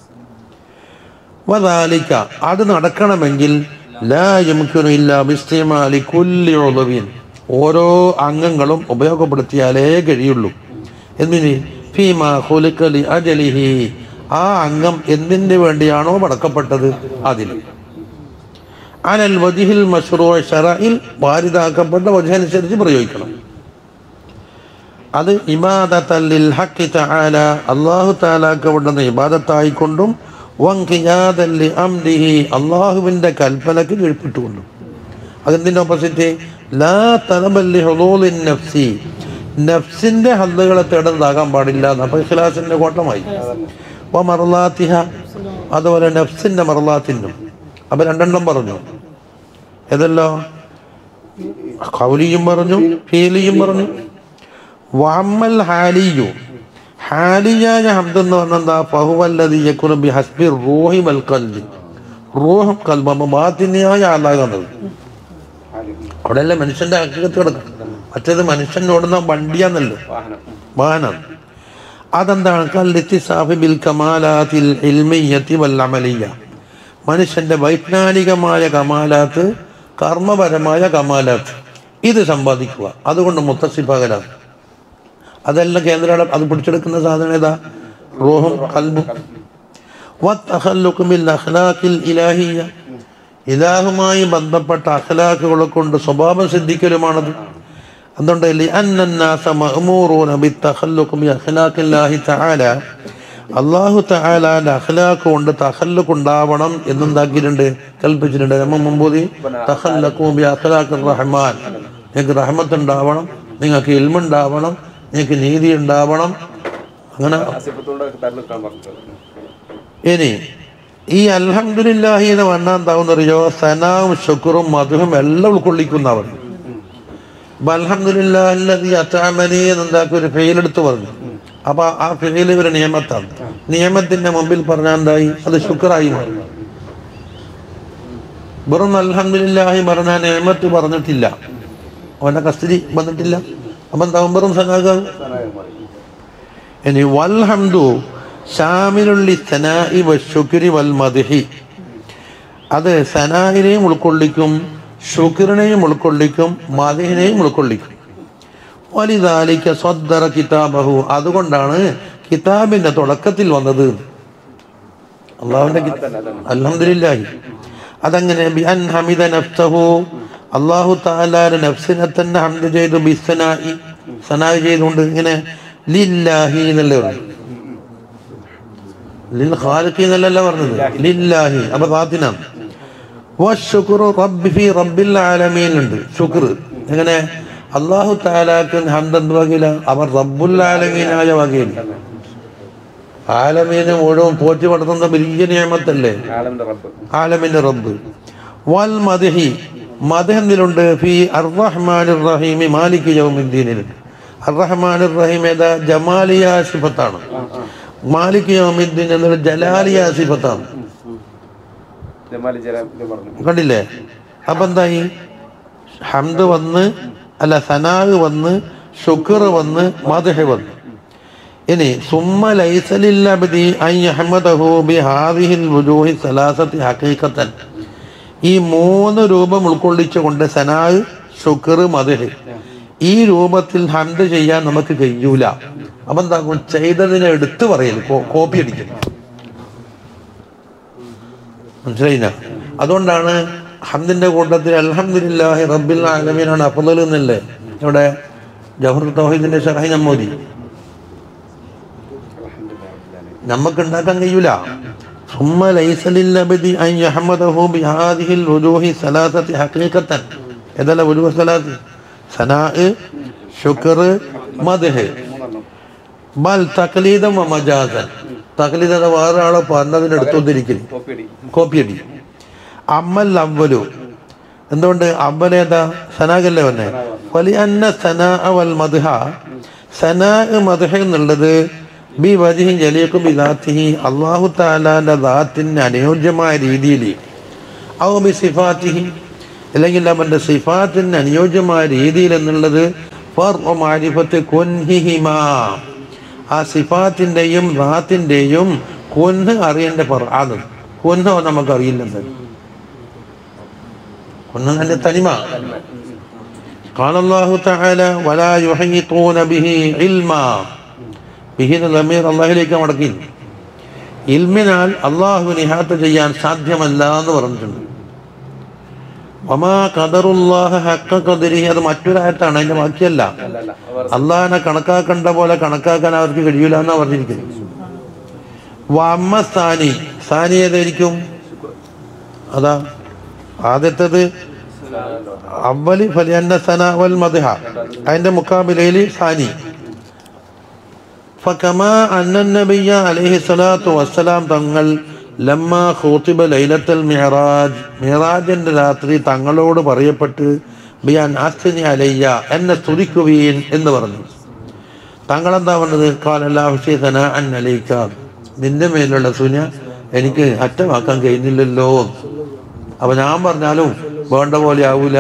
വദാലിക അത് നടക്കണമെങ്കിൽ ലാ യംകിനു ഇല്ലാ ബിസ്തിമാലി കുല്ലി ഉളവിൻ ഓരോ അംഗങ്ങളും ഉപയോഗപ്പെടുത്തിയാലേ കഴിയുള്ളൂ എന്തിന് ഫീമാ ഖുലിഖ ലി അജലിഹി ആ അംഗം എന്തിനു വേണ്ടിയാണോ പടക്കപ്പെട്ടത് അതിൽ അനൽ വജിഹിൽ മഷ്റൂ ഷറയിൽ വാരിതാക്കപ്പെട്ട വജ അനുസരിച്ച് പ്രയോഗിക്കണം അത് ഇബാദത്തല്ലിൽ ഹക്കി തആല അല്ലാഹു തആലാക്ക് അവിടുന്ന് ഇബാദത്തായിക്കൊണ്ടും വങ്കിയാദല്ലി അംദിഹി അള്ളാഹുവിൻ്റെ കൽപ്പനക്ക് കീഴ്പ്പെട്ടുകൊണ്ടും അതെന്തിൻ്റെ ഓപ്പോസിറ്റ് ലാ തലബല്ലി ഹുദൂലിൻ നഫ്സി നഫ്സിന്റെ ഹദ്ദുകളെ തേടുന്നതാകാൻ പാടില്ല അപ്പൊ ഇഖ്ലാസിന്റെ കോട്ടമായി അപ്പൊ മറലാത്തിഹ അതുപോലെ നഫ്സിന്റെ മറലാത്തിനും അപ്പൊ രണ്ടെണ്ണം പറഞ്ഞു ഏതല്ലോ കൗലിയും പറഞ്ഞു ഫീലിയും പറഞ്ഞു വമ്മൽ ഹാലിയു ഹാലിയായ ഹംദ് എന്ന് പറഞ്ഞാൽ എന്താ ഫഹുവല്ലതി യക്കുന ബി ഹസ്ബി റൂഹി വൽ കൽബി റൂഹും കൽബം ബാത്തിനെയായ ആളാകുന്നത് അവിടെയല്ലേ മനുഷ്യന്റെ അക്കത്ത് കിടക്കും മറ്റേത് മനുഷ്യൻ ഓടുന്ന വണ്ടിയാന്നല്ലോ വാഹനം വാഹനം അതെന്താണ് കല്ലിത്തിസാഫി ബിൽ കമാലാത്തിൽ ഇൽമിയത്തി വല്ലമലിയ മനുഷ്യന്റെ വൈജ്ഞാനികമായ കമാലാത്ത് കർമ്മപരമായ കമാലാത്ത് ഇത് സമ്പാദിക്കുക അതുകൊണ്ട് മുത്തസിപ്പകലാണ് അതെല്ലാം കേന്ദ്ര അത് പിടിച്ചെടുക്കുന്ന സാധനം ഏതാ റോഹും കൽബും വത്തഖല്ലുഖു ബിൽ അഖ്ലാഖിൽ ഇലാഹിയ്യ ഇലാഹുമായി ബന്ധപ്പെട്ട അഖ്ലാഖുകളെ കൊണ്ട് സ്വഭാവം സിദ്ധിക്കലുമാണത് അതുകൊണ്ട് ലിഅന്നന്നാസ മഅ്മൂറൂന ബിത്തഖല്ലുഖു ബി അഖ്ലാഖില്ലാഹി തആല അള്ളാഹു തആലാന്റെ അഖ്ലാഖ് കൊണ്ട് തഖല്ലുഖ് ഉണ്ടാവണം എന്നുണ്ടാക്കിയിട്ടുണ്ട് കൽപ്പിച്ചിട്ടുണ്ട് നമ്മ മുമ്പൂതി തഖല്ലഖു ബി അഖ്ലാഖിർ റഹ്മാൻ നിങ്ങൾക്ക് റഹ്മത്ത് ഉണ്ടാവണം നിങ്ങൾക്ക് ഇൽമുണ്ടാവണം നിങ്ങൾക്ക് നീതി ഉണ്ടാവണം അങ്ങനെ അസിഫത്തോടെ തരലെടുക്കാൻ പറഞ്ഞിട്ടുണ്ട് ഇനി ഈ അൽഹംദുലില്ലാഹി എന്ന് പറഞ്ഞാൽ എന്താവുന്ന അറിയോ സനാവും ശുക്റും മധുവും എല്ലാം ഉൾക്കൊള്ളിക്കുന്നവർ അൽഹംദുലില്ലാഹി അറ്റാമനി എന്നുണ്ടാക്കി ഒരു ഫെയിലെടുത്ത് പറഞ്ഞു അപ്പൊ ആ ഫെയിൽ ഒരു നിയമത്താണ് നിയമത്തിന്റെ മുമ്പിൽ പറഞ്ഞാൽ എന്തായി അത് ശുക്രായി മാറി വെറും അൽഹംദുലില്ലാഹി പറഞ്ഞ നിയമത്ത് പറഞ്ഞിട്ടില്ല അവന്റെ കസ്റ്റഡി വന്നിട്ടില്ല അപ്പൊ എന്താവും വെറും സനാകാവും ഇനി വൽഹംദു ഷാമിലുള്ളി സനായി വശുക്രി വൽ മദ്ഹി അത് സനാഹിനെയും ഉൾക്കൊള്ളിക്കും ഷുക്രിനെയും ഉൾക്കൊള്ളിക്കും മദിഹിനെയും ഉൾക്കൊള്ളിക്കും വലിതാലിക്ക സ്വദ്ദറ കിതാബഹു അതുകൊണ്ടാണ് കിതാബിന്റെ തുടക്കത്തിൽ വന്നത് അള്ളാഹുവിന്റെ അലഹമില്ലാഹി അതങ്ങനെ ബി അൻ ഹമിദ നഫ്സഹു അള്ളാഹു താലാര നഫ്സിനെ തന്നെ ഹംദ് ചെയ്തു ബിസനായി സനായി ചെയ്തുകൊണ്ട് ഇങ്ങനെ ലില്ലാഹി എന്നല്ലേ പറഞ്ഞു ലിൽ ഖാലിഖി എന്നല്ലല്ല പറഞ്ഞത് ലില്ലാഹി അപ്പൊ താത്തിനാണ് വശുക്റു റബ്ബി ഫി റബ്ബിൽ ആലമീൻ ഉണ്ട് ശുക്ർ എങ്ങനെ അള്ളാഹു താലാക്ക് ഹംദ് എന്ത് വകയില അവർ റബ്ബുൽ ആലമീനായ വകയിൽ ആലമീനെ മുഴുവൻ പോറ്റി വളർത്തുന്ന വലിയ നിയമത്തല്ലേ ആലമിന്റെ റബ്ബ് ആലമിന്റെ റബ്ബ് വൽ മദ്ഹി മദ്ഹ് എന്തിലുണ്ട് ഫി അർറഹ്മാനിർ റഹീമി മാലിക് യൗമിദ്ദീനിലുണ്ട് അർറഹ്മാനിർ റഹീം ഏതാ ജമാലിയ സിഫത്താണ് മാലിക് യൗമിദ്ദീൻ എന്നത് ജലാലിയ സിഫത്താണ് ജമാലി ജലാൽ ഇത് പറഞ്ഞു കണ്ടില്ലേ അപ്പൊ എന്തായി ഹംദ് വന്ന് അല്ല സനാഗ് വന്ന് ഷുക്കർ വന്ന് മദ്ഹ് വന്നു ഇനി സുമ്മ ലൈസലില്ലബദി അൻ യഹ്മദഹു ബി ഹാദിഹിൽ വുജൂഹി സലാസത്തി ഹഖീഖത്തൻ ഈ മൂന്ന് രൂപം ഉൾക്കൊള്ളിച്ചുകൊണ്ട് സനാഗ് ഷുക്കർ മദ്ഹ് ഈ രൂപത്തിൽ ഹംദ് ചെയ്യാൻ നമുക്ക് കഴിയൂല അപ്പൊ എന്താക്കും ചെയ്തതിനെ എടുത്തു പറയൽ കോ- കോപ്പി അടിക്കൽ മനസ്സിലായില്ല അതുകൊണ്ടാണ് ഹംദിന്റെ കൂട്ടത്തിൽ അൽഹംദുലില്ലാഹി റബ്ബിൽ ആലമീനാണ് അഫ്ദൽ എന്നല്ലേ ഇവിടെ ജവഹർ തൗഹീദിന്റെ ഷറഹി നമ്മോദി നമുക്ക് ഉണ്ടാക്കാൻ കഴിയൂല ثم ليس للعبد أن يحمده بهذه الوجوه ثلاثة حقيقة ഏതല്ല وجوه ثلاثة സനാ ശുക്ർ മദ്ഹ് മൂന്നെണ്ണം ബൽ തക്ലീദം മജാസൻ തക്ലീദ് എന്ന വേറെ ആളെ പറഞ്ഞതിന് എടുത്തുകൊണ്ടിരിക്കല് കോപ്പി അടി കോപ്പി അടി അമ്മൽ അവലു എന്തുകൊണ്ട് അവൽ ഏതാ സനാഗല്ലേ വന്നെ വലി അന്ന സനാ വൽ മദ്ഹ സനാ മദ്ഹ എന്നുള്ളത് ബി വജിഹി ജലീഖു ബി ദാത്തിഹി അള്ളാഹു താലാന്റെ ദാത്തിന് അനുയോജ്യമായ രീതിയിൽ ഔ ബി സിഫാത്തിഹി അല്ലെങ്കിൽ അവന്റെ സിഫാത്തിന് അനുയോജ്യമായ രീതിയിൽ എന്നുള്ളത് ഫർഉ മാരിഫത്ത് കുൻഹിഹിമാ ആ സിഫാത്തിന്റെയും ദാത്തിന്റെയും കുൻഹ് അറിയേണ്ട ഫർആാണ് കുൻഹോ നമുക്ക് അറിയില്ലെന്ന് കുൻഹ് നല്ല തനിമ قال الله تعالى ولا يحيطون به علما به ضمير അള്ളാഹിലേക്ക് മടക്കി ഇൽമിനാൽ അള്ളാഹു നിഹാത്ത് ചെയ്യാൻ സാധ്യമല്ല എന്ന് പറഞ്ഞിട്ടുണ്ട് വമാ ഖദറുല്ലാഹ ഹഖ ഖദരിഹി അത് മറ്റൊരായത്താണ് അതിന്റെ ബാക്കിയല്ല അല്ല അല്ല അവർ അള്ളാഹിനെ കണക്കാക്കേണ്ട പോലെ കണക്കാക്കാൻ അവർക്ക് കഴിയൂല എന്നാ പറഞ്ഞിരിക്കുന്നത് വമ്മ സാനി സാനി ഏതായിരിക്കും അതാ ആദ്യത്തേത് അവലി ഫലിയന്ന സന വൽ മദ്ഹ അതിന്റെ മുക്കാബിലയിൽ സാനി فكما أن النبي عليه الصلاة والسلام തങ്ങൾ ലമ്മ ഖൂത്തിബ ലൈലത്തൽ മിഹറാജ് മിഹറാജിന്റെ രാത്രി തങ്ങളോട് പറയപ്പെട്ട് ബിയാൻ ആസ്തിനി അലയ്യ എന്നെ സ്തുതിക്കുവീൻ എന്ന് പറഞ്ഞു താങ്കൾ എന്താ പറഞ്ഞത് കാലല്ലാഹുഷേഖന അൻ അലയിക്ക നിന്റെ മേലുള്ള സുന എനിക്ക് അറ്റമാക്കാൻ കഴിയുന്നില്ലല്ലോ അപ്പൊ ഞാൻ പറഞ്ഞാലും വേണ്ട പോലെ ആവൂല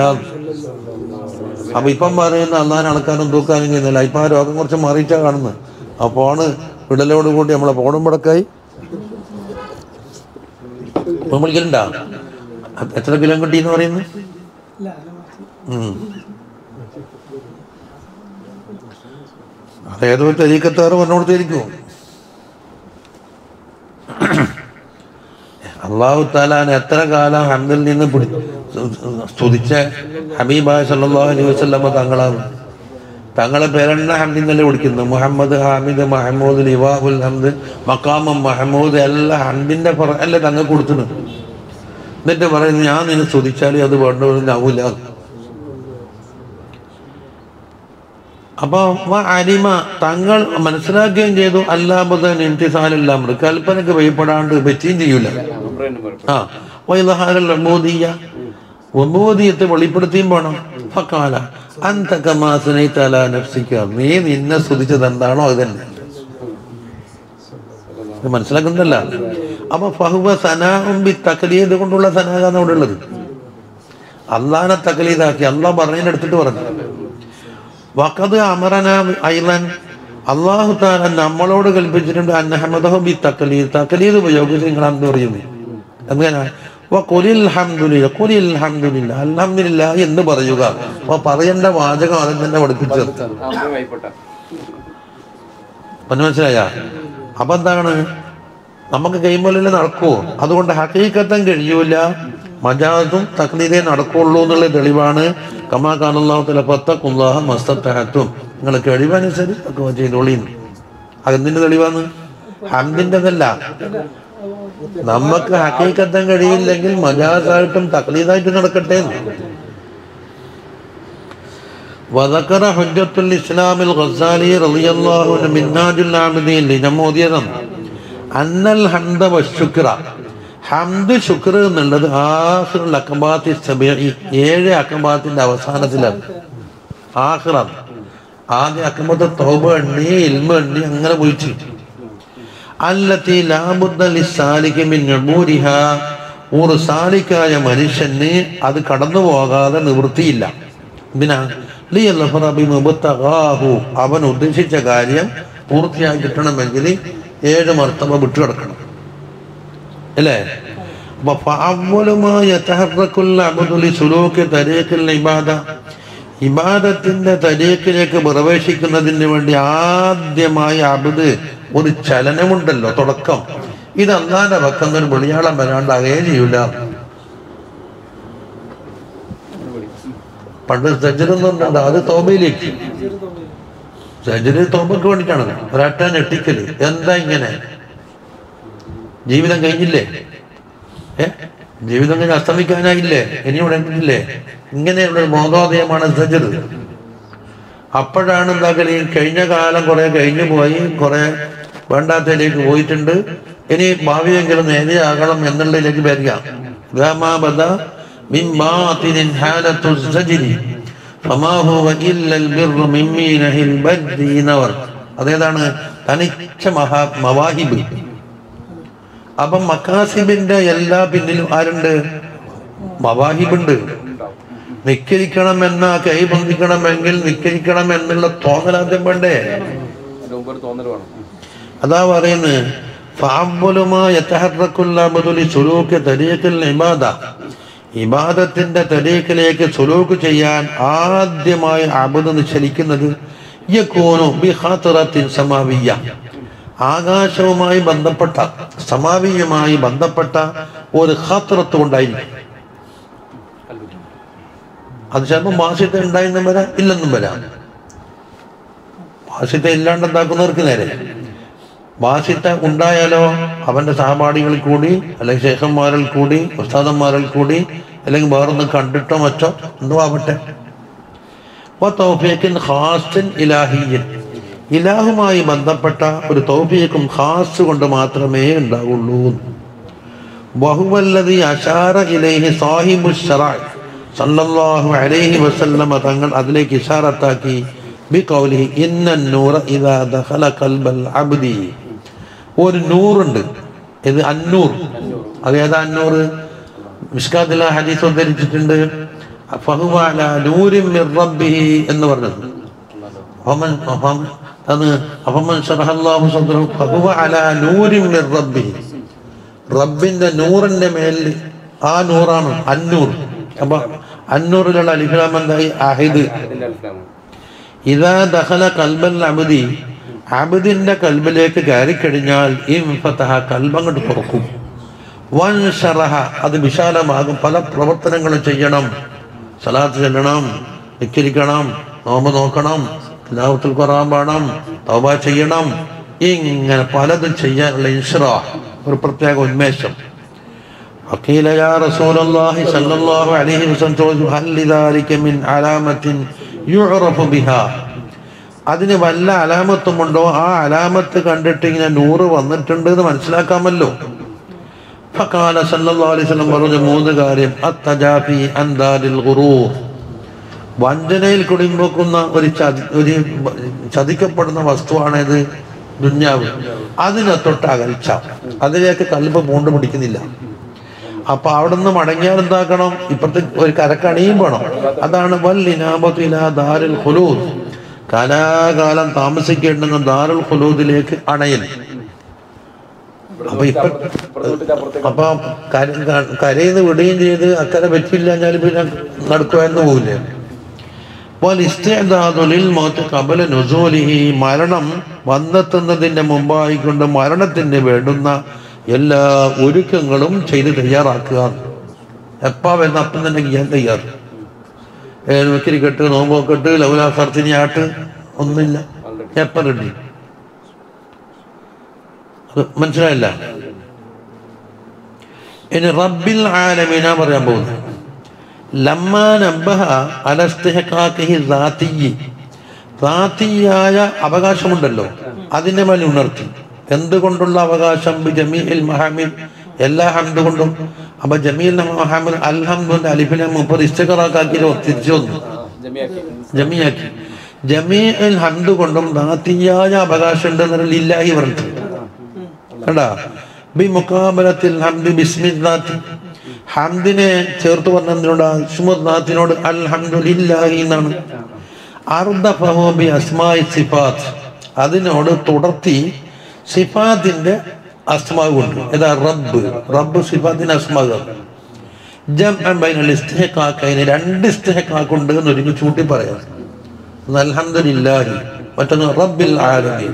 അപ്പൊ ഇപ്പം പറയുന്ന അള്ളാൻ അളക്കാനും തൂക്കാനും കഴിയുന്നില്ല ഇപ്പൊ ആ രോഗം കുറച്ച് മാറിയിട്ടാ കാണുന്നത് അപ്പോണ് വിടലോട് കൂടി നമ്മളെ ഫോണും മുടക്കായി ഫോൺ വിളിക്കലുണ്ടാ എത്ര കിലോ കിട്ടി എന്ന് പറയുന്നു ഉം. അതേതോ തെരീക്കത്താറ് പറഞ്ഞുകൊടുത്തിരിക്കും അള്ളാഹു താലാൻ എത്ര കാലം ഹംദിൽ നിന്ന് പിടി സ്തുതിച്ച ഹബീബായ സല്ലല്ലാഹു അലൈഹി വസല്ലമ തങ്ങളാണ് തങ്ങളെ പേരെണ്ണ ഹംദിൽ തന്നെ വിളിക്കുന്നു മുഹമ്മദ് ഹാമിദ് മഹമ്മൂദ് ലിവാഹുൽ ഹംദ് മക്കാമം മഹമ്മൂദ് എല്ലാം ഹംദിന്റെ അല്ലേ തങ്ങൾ കൊടുത്തിട്ട് എന്നിട്ട് പറയുന്നു ഞാൻ നിന്നെ സ്തുതിച്ചാൽ അത് വേണ്ടവരാവൂല അപ്പൊ വ അരിമ തങ്ങൾ മനസ്സിലാക്കുകയും ചെയ്തു അല്ലാബുദൻ ഇന്തിസാലെല്ലാം കൽപ്പനക്ക് ഭയപ്പെടാണ്ട് പറ്റുകയും ചെയ്യൂല അഭിപ്രായം പറയും ആ വൈദഹാരൽ ഉബൂദിയ്യ ഉബൂദിയത്തെ വെളിപ്പെടുത്തിയും പോണം ഫക്കാല അന്തകമാസനൈത്തല നഫ്സിക്ക നീ നിന്നെ സ്തുതിച്ചത് എന്താണോ അത് തന്നെ ഇത് മനസ്സിലാക്കുന്നല്ല അപ്പൊ ഫഹുവ സനാഉം ബി തക്ലീദ് കൊണ്ടുള്ള സനാഹാണ് അവിടെ ഉള്ളത് അള്ളാനെ തക്ലീദാക്കി അള്ളാഹ് പറഞ്ഞതിന് എടുത്തിട്ട് പറഞ്ഞു വഖദ് അമറന ഐലൻ അള്ളാഹു താല നമ്മളോട് കൽപ്പിച്ചിട്ടുണ്ട് അന്നഹമദഹു ബി തക്ലീദ് തക്ലീദ് ഉപയോഗിച്ച് നിങ്ങൾ എന്ത് പറയുന്നു എങ്ങനെ കുലിൽ ഹംദുലില്ല കുലിൽ ഹംദുലില്ല അൽഹംദുലില്ല എന്ന് പറയുക അപ്പൊ പറയേണ്ട വാചകം അതിൽ തന്നെ പഠിപ്പിച്ചത് അഭിപ്രായം വായിപ്പെട്ട പറഞ്ഞു മനസ്സിലായ അപ്പൊ എന്താണ് നമുക്ക് കൈമൊല്ലിൽ നടക്കുവോ അതുകൊണ്ട് ഹക്കീക്കത്തം കഴിയൂല മജാസും തക്ലീദേ നടക്കുള്ളൂ എന്നുള്ള തെളിവാണ് കമാ കാണുള്ളാഹു തല പത്തക്കുല്ലാഹ മസ്തത്തഹത്തും നിങ്ങൾ കഴിവനുസരിച്ച് ഒക്കെ ചെയ്തോളിന്ന് അതെന്തിന്റെ തെളിവാണ് ഹംദിൻ്റെതല്ല നമുക്ക് ഹക്കീക്കത്തം കഴിയില്ലെങ്കിൽ മജാസായിട്ടും തക്ലീദായിട്ടും നടക്കട്ടെ എന്ന്. وذكر حجة الإسلام الغزالي رضي الله عنه منهاج العابدين لنموذيതം أن الحمد والشكر ഹംദ് ശുക്ർ എന്നുള്ളത് ആഹിറുൽ അക്കബാത്തി സബീഇ ഏഴ് അക്കബാത്തിന്റെ അവസാനത്തിലാണ് ആഹിറാണ് ആദ്യ അക്കബത്ത് തോബ എണ്ണി ഇൽമ എണ്ണി അങ്ങനെ പോയിച്ചു അല്ലത്തി ലാബുദ്ദ ലിസ്സാലിക മിൻ ഉബൂരിഹ ഒരു സാലിക്കായ മനുഷ്യന് അത് കടന്നു പോകാതെ നിവൃത്തിയില്ല എന്തിനാ ലിയൽഫറ ബിമുബ്തഗാഹു അവൻ ഉദ്ദേശിച്ച കാര്യം പൂർത്തിയാക്കി കിട്ടണമെങ്കിൽ ഏഴ് മർത്തബ വിട്ടുകിടക്കണം അല്ലേ അപ്പൊ ഫഅവ്വലുമാ യതഹറക്കുൽ അബ്ദു ലിസുലൂകി തരീഖിൽ ഇബാദ ഇബാദത്തിന്റെ തരീഖിലേക്ക് പ്രവേശിക്കുന്നതിന് വേണ്ടി ആദ്യമായി അബുദ് ഒരു ചലനമുണ്ടല്ലോ തുടക്കം ഇത് അന്നാന്റെ പക്കം ഒരു വെളിയാളം വരാണ്ട് അതേ ചെയ്യൂല പണ്ട് സജ്ജനൊന്നുണ്ട് അത് തോബയിലേക്ക് സജ്ജന് തോബക്ക് വേണ്ടിയിട്ടാണ് ഒരട്ട ഞെട്ടിക്കല് എന്താ ഇങ്ങനെ ജീവിതം കഴിഞ്ഞില്ലേ ഏ ജീവിതം കഴിഞ്ഞ് അസ്തമിക്കാനായില്ലേ ഇനി ഇവിടെ ഇല്ലേ ഇങ്ങനെയുള്ള ഒരു മോഹോദയമാണ് സജ്ജത് അപ്പോഴാണ് എന്താക്കല് ഈ കഴിഞ്ഞ കാലം കുറെ കഴിഞ്ഞു പോയി കുറെ വേണ്ടാത്തതിലേക്ക് പോയിട്ടുണ്ട് ഇനി ഭാവിയെങ്കിലും നേരെയാകണം എന്നുള്ളതിലേക്ക് വരിക ഗാമാബദ മിൻ ബാത്തിനിൻ ഹാലത്തു സജ്രി ഫമാ ഹുവ ഇല്ലൽ ബിർറു മിൻ മീനഹിൽ ബദ്രി എന്നവർ അതേതാണ് തനിച്ച മഹാ മവാഹിബ് അപ്പം മക്കാസിബിന്റെ എല്ലാ പിന്നിലും ആരുണ്ട് മവാഹിബുണ്ട് നിക്കരിക്കണമെന്ന കൈ ബന്ധിക്കണമെങ്കിൽ നിക്കരിക്കണം എന്നുള്ള തോന്നലാദ്യം വേണ്ടേ അതിന് മുമ്പ് ഒരു തോന്നൽ വേണം അതാ പറയുന്നത് ഫഅവ്വലുമാ യതഹറക്കുൽ അബ്ദു ലിസുലൂകി തരീഖിൽ ഇബാദ ഇബാദത്തിന്റെ തരീഖിലേക്ക് സുലൂക്ക് ചെയ്യാൻ ആദ്യമായി അബദ് നിശ്ചലിക്കുന്നത് യകൂനു ബിഖാത്തിറത്തിൻ സമാവിയ്യ ആകാശവുമായി ബന്ധപ്പെട്ട സമാവിയുമായി ബന്ധപ്പെട്ട ഒരു ഖാത്തിറത്ത് കൊണ്ടായിരിക്കും അത് ചിലപ്പോൾ മാസത്തെ ഉണ്ടായെന്നും വരാം ഇല്ലെന്നും വരാം മാസത്തെ ഇല്ലാണ്ട് എന്താക്കുന്നവർക്ക് നേരെ വാസിത്ത ഉണ്ടായാലോ അവന്റെ സഹപാഠികളിൽ കൂടി അല്ലെങ്കിൽ ശേഖന്മാരിൽ കൂടി ഉസ്താദന്മാരിൽ കൂടി അല്ലെങ്കിൽ വേറൊന്ന് കണ്ടിട്ടോ മറ്റോ എന്തോ ആവട്ടെ തൗഫീഖിൻ ഖാസിൻ ഇലാഹിയൻ ഇലാഹുമായി ബന്ധപ്പെട്ട ഒരു തൗഫീഖും ഖാസ് കൊണ്ട് മാത്രമേ ഉണ്ടാവുള്ളൂ ബഹുവല്ലതി അഷാറ ഇലൈഹി സാഹിബു ശറായ് സല്ലല്ലാഹു അലൈഹി വസല്ലമ തങ്ങൾ അതിലേക്ക് ഇഷാറത്താക്കി ബിഖൗലിഹി ഇന്നൻ നൂറ ഇദാ ദഖല ഖൽബൽ അബ്ദി ഒരു നൂറുണ്ട് ഇത് അന്നൂർ അത് ഏതാ അന്നൂർ മിഷ്കാത്തില ഹദീസ് ഉദ്ധരിച്ചിട്ടുണ്ട് ഫഹുവ അലാ നൂരിൻ മിർ റബ്ബിഹി എന്ന് പറഞ്ഞത് ഫമൻ ഫമൻ അത് അഫമൻ ശറഹല്ലാഹു സദ്റഹു ഫഹുവ അലാ നൂരിൻ മിർ റബ്ബിഹി റബ്ബിന്റെ നൂറിന്റെ മേലിൽ ആ നൂറാണ് അന്നൂർ അപ്പൊ അന്നൂറിലുള്ള അലിഫ്ലാം എന്തായി അഹിദ് അതിന്റെ അൽഫാമ് ഇതാ ദഹല കൽബൽ അബുദി അബുദിന്റെ കൽബിലേക്ക് കയറിക്കഴിഞ്ഞാൽ ഈ ഫതഹ കൽബങ്ങോട്ട് തുറക്കും വൻ ഷറഹ അത് വിശാലമാകും പല പ്രവർത്തനങ്ങളും ചെയ്യണം സലാത്ത് ചെല്ലണം നിക്കരിക്കണം നോമ്പ് നോക്കണം ലാഭത്തിൽ കുറവാൻ പാടണം തൗബ ചെയ്യണം ഇങ്ങനെ പലതും ചെയ്യാനുള്ള ഇൻഷറ ഒരു പ്രത്യേക ഉന്മേഷം وقيل يا رسول الله صلى الله عليه وسلم هل لذلك من علامة يعرف بها അതിന് വല്ല അലാമത്തുമുണ്ടോ ആ അലാമത്ത് കണ്ടിട്ട് ഇങ്ങനെ നൂറ് വന്നിട്ടുണ്ട് എന്ന് മനസ്സിലാക്കാമല്ലോ ഫഖാല സല്ലല്ലാഹു അലൈഹി വസല്ലം പറഞ്ഞ മൂന്ന് കാര്യം അത്തജാഫി അൻദാലിൽ ഖുറൂർ വഞ്ചനയിൽ കുടിമ്പോക്കുന്ന ഒരു ചതി ഒരു ചതിക്കപ്പെടുന്ന വസ്തുവാണിത് ദുന്യാവ് അതിനെ തൊട്ട് അകൽച്ച അതിലേക്ക് കൽബ് പൂണ്ട് പിടിക്കുന്നില്ല അപ്പൊ അവിടെ നിന്ന് മടങ്ങിയാൽ എന്താക്കണം ഇപ്പത്തെ ഒരു കരക്കണിയും വേണം അതാണ് വല്ലിനാബത്തില ദാരുൽ ഹുലൂദ് കാലാകാലം താമസിക്കേണ്ടുന്ന ദാരുൽ ഹുലൂദിലേക്ക് അണയൽ അപ്പൊ ഇപ്പൊ ഇപ്പുറത്തോട്ട് അപ്പുറത്തേക്ക് അപ്പൊ കര- ക- കരയിന്ന് വിടുകയും ചെയ്ത് അക്കരെ പറ്റില്ല ഞാൻ പിന്നെ നടക്കുവാന്ന് പോകില്ലേ ഇസ്തിഅദാദുലിൽ മൗത്ത് ഖബല നുസൂലിഹി മരണം വന്നെത്തുന്നതിന്റെ മുമ്പായിക്കൊണ്ട് മരണത്തിന് വേണ്ടുന്ന എല്ലാ ഒരുക്കങ്ങളും ചെയ്ത് തയ്യാറാക്കുക എപ്പാ വരുന്ന അപ്പം തന്നെ ചെയ്യാൻ തയ്യാർ വെക്കിരി കെട്ട് നോമ്പൊക്കെ ഇട്ട് ലൗലാസർത്തിനി ആട്ട് ഒന്നുമില്ല എപ്പം റെഡി അത് മനസ്സിലായില്ല ഇനി റബ്ബിൽ ആലമീന പറയാൻ പോകുന്നത് ലമ്മാ നബ്ബഹ അലസ്തിഹക്കാക്കിഹി ദാത്തിയി ദാത്തിയായ അവകാശമുണ്ടല്ലോ അതിന്റെ മേലെ ഉണർത്തി എന്തുകൊണ്ടുള്ള അവകാശം ബി ജമീൽ മഹാമിൽ എല്ലാ ഹംദ് കൊണ്ടും അപ്പൊ ജമീൽ മഹാമിൽ അൽഹംദുന്റെ അലിഫിനെ മുപ്പത് ഇഷ്ടക്കറാക്കി തിരിച്ചു വന്നു ജമിയാക്കി ജമിയാക്കി ജമീൽ ഹംദ് കൊണ്ടും ദാത്തിയായ അവകാശം ഉണ്ടെന്ന് ഇല്ലാഹി പറഞ്ഞു കണ്ടാ ബി മുക്കാബലത്തിൽ ഹംദ് ബിസ്മിദാത്തി ഹംദിനെ ചേർത്ത് പറഞ്ഞതിനോട് അസ്മുദാത്തിനോട് അൽഹംദുലില്ലാഹി എന്നാണ് അർദഫഹു ബി അസ്മായി സിഫാത്ത് അതിനോട് തുടർത്തി സിഫാത്തിന്റെ അസ്മാവ് കൊണ്ട് ഏതാ റബ്ബ് റബ്ബ് സിഫാത്തിന്റെ അസ്മാവ് ജംഅൻ ബൈനൽ ഇസ്തിഹഖാഖൈനി രണ്ട് ഇസ്തിഹഖാഖുണ്ട് എന്ന് ഒരുമിച്ച് കൂട്ടി പറയാം ഒന്ന് അൽഹംദുലില്ലാഹി മറ്റൊന്ന് റബ്ബിൽ ആലമീൻ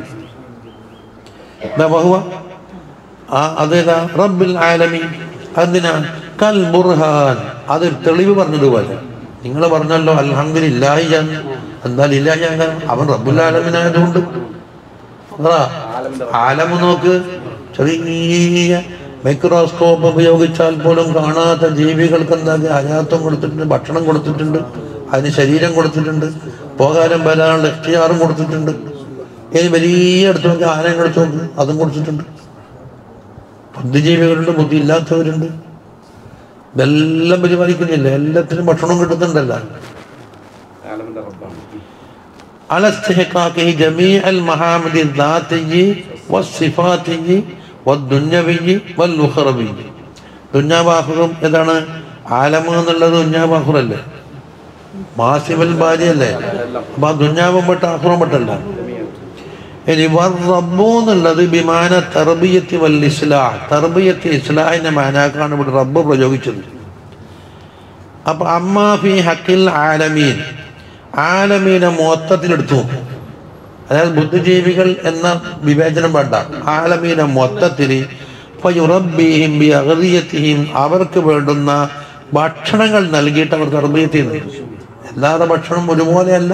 എന്താ ബഹുവ ആ അതേതാ റബ്ബിൽ ആലമീൻ അതിനാ കൽ ബുർഹാൻ അത് തെളിവ് പറഞ്ഞതുപോലെ നിങ്ങൾ പറഞ്ഞല്ലോ അൽഹംദുലില്ലാഹി ഞാൻ എന്നാൽ ഇല്ലാഹി ഞാൻ അവൻ റബ്ബുൽ ആലമീൻ ആയതുകൊണ്ട് പറ ആലമ് നോക്ക് ചെറിയ മൈക്രോസ്കോപ്പ് ഉപയോഗിച്ചാൽ പോലും കാണാത്ത ജീവികൾക്ക് എന്താ അനാഥം കൊടുത്തിട്ടുണ്ട് ഭക്ഷണം കൊടുത്തിട്ടുണ്ട് അതിന് ശരീരം കൊടുത്തിട്ടുണ്ട് പോകാനും വരാനുള്ള എഫ്റ്റിയാറും കൊടുത്തിട്ടുണ്ട് ഇനി വലിയ എടുത്ത് നോക്കി ആനയും എടുത്ത് നോക്ക് അതും കൊടുത്തിട്ടുണ്ട് ബുദ്ധിജീവികളുണ്ട് ബുദ്ധി ഇല്ലാത്തവരുണ്ട് ഇതെല്ലാം പരിപാലിക്കുന്നില്ല എല്ലാത്തിനും ഭക്ഷണം കിട്ടുന്നുണ്ടല്ലോ ആലമിന്റെ റബ്ബാണ് على استحقاقه جميع المحامد الذاتي والصفاتي والدنيوي والأخروي ദുഞ്ഞാബാഹുറും ഏതാണ് ആലമ് എന്നുള്ളത് ദുഞ്ഞാബാഹുറല്ലേ മാസിബൽ ഭാര്യയല്ലേ അപ്പൊ ആ ദുഞ്ഞാവും പെട്ട ആഹുറം പെട്ടല്ല ഇനി റബ്ബു എന്നുള്ളത് വിമാന തർബിയത്തി വൽ ഇസ്ലാഹ് തർബിയത്തി ഇസ്ലാഹിന്റെ മാനാക്കാണ് ഇവിടെ റബ്ബ് പ്രയോഗിച്ചത് അപ്പൊ അമ്മ ഫി ഹക്കിൽ ആലമീൻ ആലമീനെ മൊത്തത്തിലെടുത്തു അതായത് ബുദ്ധിജീവികൾ എന്ന വിവേചനം വേണ്ട ആലമീനെ മൊത്തത്തിൽ ഫയുറബ്ബിഹിം ബി അഗദിയത്തിഹിം അവർക്ക് വേണ്ടുന്ന ഭക്ഷണങ്ങൾ നൽകിയിട്ട് അവർ തർബീയത്തിൽ നിന്ന് അല്ലാതെ ഭക്ഷണം ഒരുപോലെയല്ല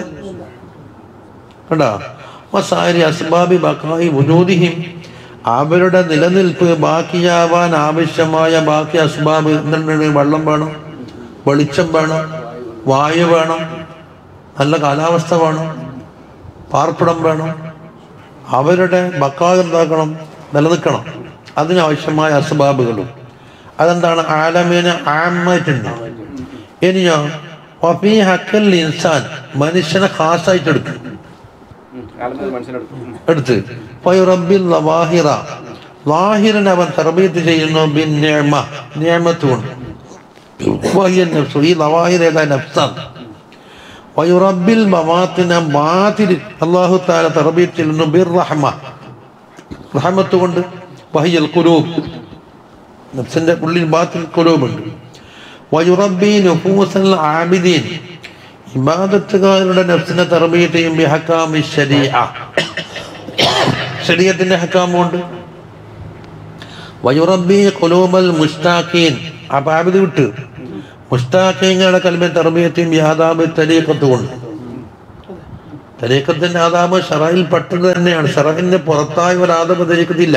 കണ്ടോ വസാരി അസ്ബാബി ബക്കായി വുജൂദിഹിം അവരുടെ നിലനിൽപ്പ് ബാക്കിയാവാൻ ആവശ്യമായ ബാക്കി അസ്ബാബ് എന്തുണ്ട് വെള്ളം വേണം വെളിച്ചം വേണം വായു വേണം നല്ല കാലാവസ്ഥ വേണം പാർപ്പിടം വേണം അവരുടെ ബക്കാവ് എന്താക്കണം നിലനിൽക്കണം അതിനാവശ്യമായ അസ്ബാബുകളും അതെന്താണ് ആലമീന് ആമായിട്ടുണ്ട് ഇനിയോ വഫീ ഹക്കൽ ഇൻസാൻ മനുഷ്യനെ ഖാസായിട്ട് എടുക്കും ആലമിന്റെ മനുഷ്യനെടുത്തു എടുത്ത് ഫയുറബ്ബിൽ ലവാഹിറ ലാഹിറിനെ അവൻ തർബീത്ത് ചെയ്യുന്നു ബിൻ നിഅമ നിഅമത്ത് കൊണ്ട് വഹിയ നഫ്സു ഈ ലവാഹിർ ഏതാ നഫ്സാണ് വയുറബിൽ ബവാത്തിന ബാതിരി അള്ളാഹു താല തറബീത്ത് ചെല്ലുന്നു ബിർ റഹ്മ റഹമത്ത് കൊണ്ട് വഹിയൽ കുലൂബ് നഫ്സിന്റെ ഉള്ളിൽ ബാത്തിൽ കുലൂബുണ്ട് വയുറബി നുഫൂസൽ ആബിദീൻ ഇബാദത്തുകാരുടെ നഫ്സിനെ തറബീത്ത് ചെയ്യും ബിഹക്കാമി ശരീഅ ശരീഅത്തിന്റെ ഹക്കാമുണ്ട് വയുറബി കുലൂബൽ മുസ്താഖീൻ ആ പാപിത് വിട്ട് മുസ്താഖീങ്ങളുടെ കൽമെ തറബീയത്തെയും യാദാബ് തലീക്കത്ത് കൊണ്ട് തലീക്കത്തിന്റെ ആദാബ് ഷറയിൽ പെട്ടത് തന്നെയാണ് ഷറഹിന്റെ പുറത്തായ ഒരു ആദാബ് തലീക്കത്തില്ല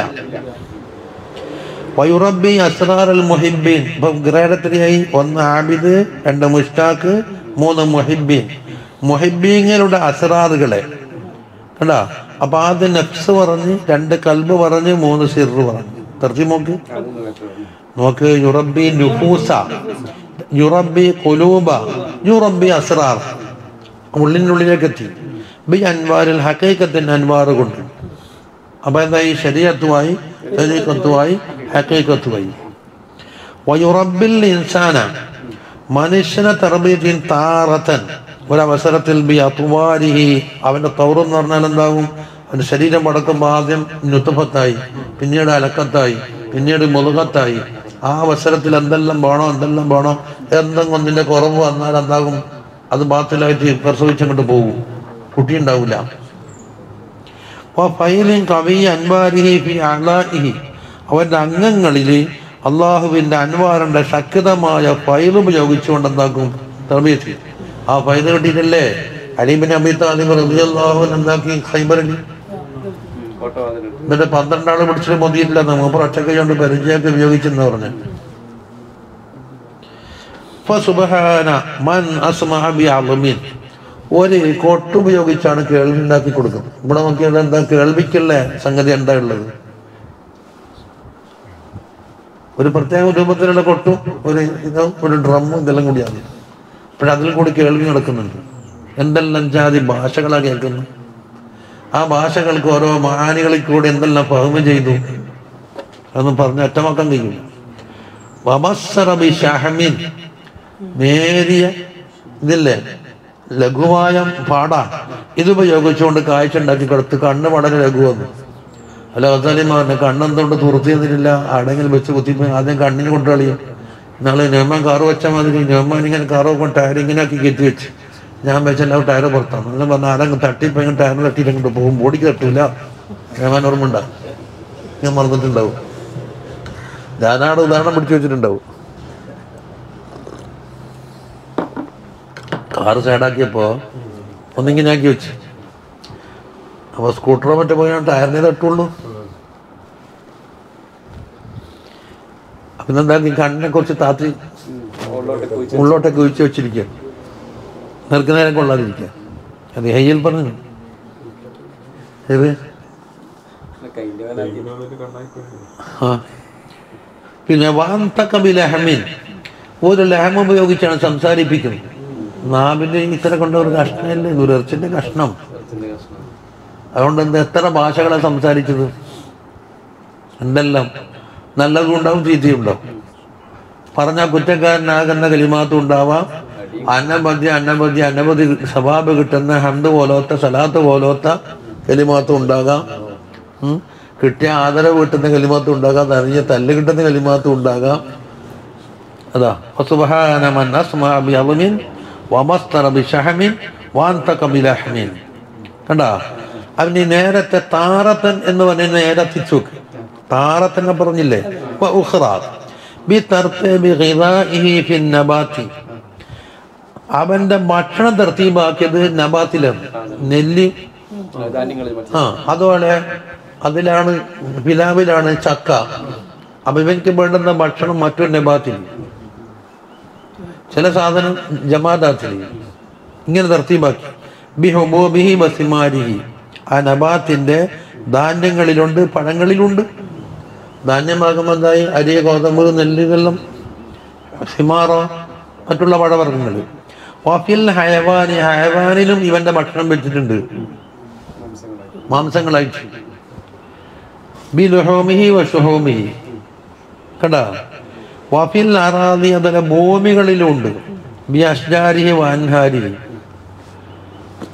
വയുറബി അസ്രാർ അൽ മുഹിബീൻ ഇപ്പൊ ഗ്രേഡത്തിനായി ഒന്ന് ആബിദ് രണ്ട് മുസ്താഖ് മൂന്ന് മുഹിബീൻ മുഹിബീങ്ങളുടെ അസ്രാറുകളെ കണ്ടാ അപ്പൊ ആദ്യം നഫ്സ് പറഞ്ഞ് രണ്ട് കൽബ് പറഞ്ഞ് മൂന്ന് സിറ് പറഞ്ഞു തെർജി നോക്ക് അതൊന്നും കേട്ടോ നോക്ക് യുറബി നുഫൂസ യുറബി കുലൂബ യുറബി അസ്രാർ ഉള്ളിനുള്ളിലേക്ക് എത്തി ബി അൻവാരിൽ ഹക്കൈക്കത്തിന്റെ അൻവാറ് കൊണ്ട് അപ്പൊ എന്താ ഈ ശരീരത്തുമായി ശരീരത്തുമായി ഹക്കൈക്കത്തുമായി വയുറബിൽ ഇൻസാന മനുഷ്യനെ തറബീത്തിൻ താറത്തൻ ഒരവസരത്തിൽ ബി അത്തുവാരിഹി അവന്റെ തൗറം എന്ന് പറഞ്ഞാൽ എന്താകും അവന്റെ ശരീരം അടക്കുമ്പോൾ ആദ്യം നുത്തുഫത്തായി പിന്നീട് അലക്കത്തായി പിന്നീട് മുതുകത്തായി ആ അവസരത്തിൽ എന്തെല്ലാം വേണോ എന്തെല്ലാം വേണോ എന്തെങ്കിലും ഒന്നിന്റെ കുറവ് വന്നാൽ എന്താകും അത് ബാത്തിലായിട്ട് പ്രസവിച്ചങ്ങോട്ട് പോകും കുട്ടി ഉണ്ടാവില്ല ഫൈലിൻ കവി അൻവാരിഹി ഫി അലാഇഹി അവന്റെ അംഗങ്ങളിൽ അള്ളാഹുവിന്റെ അൻവാറിന്റെ ശക്തമായ ഫൈൽ ഉപയോഗിച്ചുകൊണ്ട് എന്താക്കും തർബീയത്ത് ചെയ്യും. ആ ഫൈൽ കിട്ടിയിട്ടല്ലേ അലീബിൻ അബി താലിബ് റളിയല്ലാഹു അൻഹു എന്താക്കി ഖൈബറിൽ ഫോട്ടോ വന്നിട്ടുണ്ട് എന്നിട്ട് പന്ത്രണ്ടാള് പിടിച്ചിട്ട് മതിയില്ല മൂപ്പർ ഒറ്റയ്ക്ക് കൊണ്ട് പരിചയമൊക്കെ ഉപയോഗിച്ചെന്ന് പറഞ്ഞു ഫസുബ്ഹാന മൻ അസ്മഅ ബിഅളമിൻ ഒരു കൊട്ടുപയോഗിച്ചാണ് കേൾവി ഉണ്ടാക്കി കൊടുക്കുന്നത് ഇവിടെ നോക്കിയാൽ എന്താ കേൾവിക്കുള്ള സംഗതി എന്താ ഉള്ളത് ഒരു പ്രത്യേക രൂപത്തിലുള്ള കൊട്ടും ഒരു ഇതും ഒരു ഡ്രമ്മും ഇതെല്ലാം കൂടിയാണ് പക്ഷെ അതിൽ കൂടി കേൾവി നടക്കുന്നുണ്ട് എന്തെല്ലാം ജാതി ഭാഷകളാണ് കേൾക്കുന്നത് ആ ഭാഷകൾക്ക് ഓരോ മഹാനികളിൽ കൂടി എന്തെല്ലാം ഫഹമ ചെയ്തു അതൊന്നും പറഞ്ഞ് ഒറ്റമാക്കാൻ കഴിയില്ല വമസ്സറബി ഷഹമിൻ നേരിയ ഇതില്ലേ ലഘുവായ പാടാ ഇത് ഉപയോഗിച്ചുകൊണ്ട് കാഴ്ച ഉണ്ടാക്കി കൊടുത്ത് കണ്ണ് വളരെ ലഘുവന്നു അല്ല അതാലും പറഞ്ഞ കണ്ണെന്തുകൊണ്ട് തുറത്തിയെന്നില്ല ആടെങ്കിലും വെച്ച് കുത്തിപ്പോയി ആദ്യം കണ്ണിന് കൊണ്ട് കളിയും നാളെ നോമാൻ കാറ് വെച്ചാൽ മാതിരി നോമാൻ ഇങ്ങനെ കാറോ കൊണ്ട് ടയർ ഇങ്ങനെ ആക്കി കയറ്റി വെച്ച് ഞാൻ വെച്ചെല്ലാം ടയർ പുറത്താണ് അങ്ങനെ പറഞ്ഞ ആരെങ്കിലും തട്ടിപ്പോ ഇങ്ങനെ ടയർ തട്ടിയിട്ട് അങ്ങോട്ട് പോകും ബോഡിക്ക് തട്ടില്ല നോമാൻ ഓർമ്മ ഉണ്ടാവും ഞാൻ മറന്നിട്ടുണ്ടാവും ഞാനാട് ഉദാഹരണം പിടിച്ചു വെച്ചിട്ടുണ്ടാവും കാറ് സൈഡാക്കിയപ്പോ ഒന്നിങ്ങനെ ആക്കി വെച്ച് അപ്പൊ സ്കൂട്ടറോ മറ്റോ പോയി ഞാൻ ടയറിനെ തട്ടുള്ളൂ അപ്പൊ എന്താക്കി കണ്ണിനെ കുറച്ച് താത്തി ഉള്ളോട്ട് പോയി ഉള്ളോട്ടൊക്കെ ഒഴിച്ച് വെച്ചിരിക്കുക നേർക്ക് നേരം കൊള്ളാതിരിക്കുക അത് ഹയ്യൽ പറഞ്ഞു ഏത് കൈൻ്റെ വേലാക്കി ആ പിന്നെ വാന്തക്കബി ലഹമിൻ ഒരു ലഹം ഉപയോഗിച്ചാണ് സംസാരിപ്പിക്കുന്നത് നാവിന്റെ ഇത്ര കൊണ്ട ഒരു കഷ്ണമല്ലേ ഒരു ഇറച്ചിന്റെ കഷ്ണം കുറച്ചിൻ്റെ കഷ്ണം അതുകൊണ്ട് എന്താ എത്ര ഭാഷകളെ സംസാരിച്ചത് എന്തെല്ലാം നല്ലതും ഉണ്ടാവും ചീത്തയും ഉണ്ടാവും പറഞ്ഞ കുറ്റക്കാരനാകുന്ന കലിമാത്തും ഉണ്ടാവാം അന്നബദ്യ അന്നബദ്യ അനവധി സവാബ് കിട്ടുന്ന ഹന്ത് പോലത്തെ സലാത്ത് പോലത്തെ കലിമാത്തും ഉണ്ടാകാം ഉം. കിട്ടിയ ആദരവ് കിട്ടുന്ന കലിമാത്തും ഉണ്ടാകാം അറിഞ്ഞ തല്ല് കിട്ടുന്ന കലിമാത്തും ഉണ്ടാകാം അതാ ഫസുബ്ഹാന മൻ അസ്മഅ ബിഅളമിൻ വമസ്തറ ബിശഹമിൻ വാന്തക ബിലഹ്മിൻ കണ്ടാ അവന് ഈ നേരത്തെ താറത്തൻ എന്ന് പറഞ്ഞ നേരെ തിരിച്ചു നോക്ക് താറത്തൻ എന്ന് പറഞ്ഞില്ലേ വ ഉഖ്റ ബിതർതീബി ഗിദാഇഹി ഫി നബാത്തി അവന്റെ ഭക്ഷണം തർത്തീബാക്കിയത് നബാത്തിലാണ് നെല്ല് ധാന്യങ്ങൾ മറ്റു ആ അതുപോലെ അതിലാണ് പിലാവിലാണ് ചക്ക അപ്പൊ ഇവർക്ക് വേണ്ടുന്ന ഭക്ഷണം മറ്റൊരു നബാത്തിൽ ചില സാധനം ജമാദാത്തിൽ ഇങ്ങനെ തർത്തീബാക്കി ബിഹുബോബിഹി ബസിമാരിഹി ആ നബാത്തിന്റെ ധാന്യങ്ങളിലുണ്ട് പഴങ്ങളിലുണ്ട് ധാന്യമാകുമ്പോൾ എന്തായി അരി ഗോതമ്പ് നെല്ല് ഇതെല്ലാം സിമാറോ മറ്റുള്ള പഴവർഗ്ഗങ്ങൾ വഫിൽ ഹയവാനി ഹയവാനിലും ഇവന്റെ ഭക്ഷണം വെച്ചിട്ടുണ്ട് മാംസങ്ങളാക്കി മാംസങ്ങളായിട്ട് ബി ലുഹോമിഹി വഷുഹോമിഹി കണ്ടാ വഫിൽ അറാദി അതിലെ ഭൂമികളിലുണ്ട് ബി അഷ്ജാരിഹി വാൻഹാരി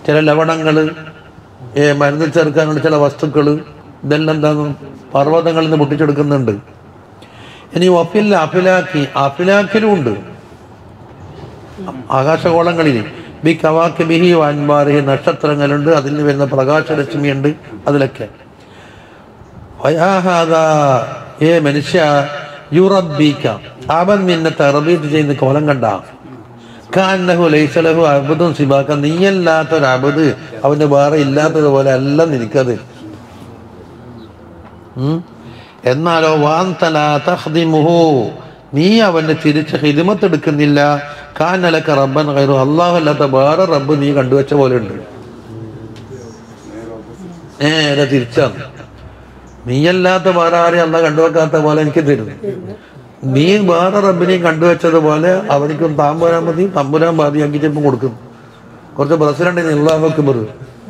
ചില ലവണങ്ങൾ മരുന്ന് ചേർക്കാനുള്ള ചില വസ്തുക്കൾ ഇതെല്ലാം എന്താണ് പർവ്വതങ്ങളിൽ നിന്ന് പൊട്ടിച്ചെടുക്കുന്നുണ്ട് ഇനി ഒഫില്ല അഫിലാക്കി അഫിലാക്കിലും ഉണ്ട് ആകാശഗോളങ്ങളിൽ ബി കവാക്ക് ബിഹി വാൻമാറി നക്ഷത്രങ്ങളുണ്ട് അതിൽ നിന്ന് വരുന്ന പ്രകാശരശ്മിയുണ്ട് അതിലൊക്കെ വയാഹാദ ഏ മനുഷ്യ യുറബീക്ക അവൻ നിന്നെ തെറബീറ്റ് ചെയ്യുന്ന കോലം കണ്ട കാന്നഹു ലൈസലഹു അബുദും സിബാക്ക നീയല്ലാത്ത ഒരു അബുദ് അവന് വേറെ ഇല്ലാത്തതുപോലെ അല്ല നിനക്കത് ഉം. എന്നാലോ വാന്തല തഹ്ദിമുഹു നീ അവന് തിരിച്ച് ഹിദിമത്ത് എടുക്കുന്നില്ല കാനലക്ക റബ്ബൻ കയറു അള്ളാഹു അല്ലാത്ത വേറെ റബ്ബ് നീ കണ്ടുവച്ച പോലെ ഉണ്ട് നേരെ തിരിച്ചാണ് നീയല്ലാത്ത വേറെ ആരെയും അല്ല കണ്ടുവെക്കാത്ത പോലെ എനിക്ക് തരുന്നു നീ വേറെ റബ്ബിനെയും കണ്ടുവച്ചതുപോലെ അവനിക്കും താമ്പുരാൻ മതി തമ്പുരാൻ ബാധിയാക്കി ചിലപ്പോൾ കൊടുക്കും കുറച്ച് പ്രസിഡന്റ് അള്ളാഹുക്ക് ബറ്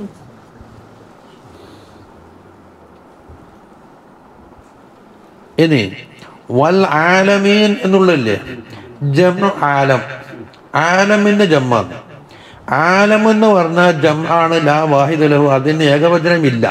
ഇനി വൽ ആലമീൻ എന്നുള്ളല്ലേ ജം ആലം ആലമിന്റെ ജമ്മാണ് ആലം എന്ന് പറഞ്ഞാൽ ജം ആണ് ലാ വാഹിദ് ലഹു അതിന് ഏകവചനം ഇല്ല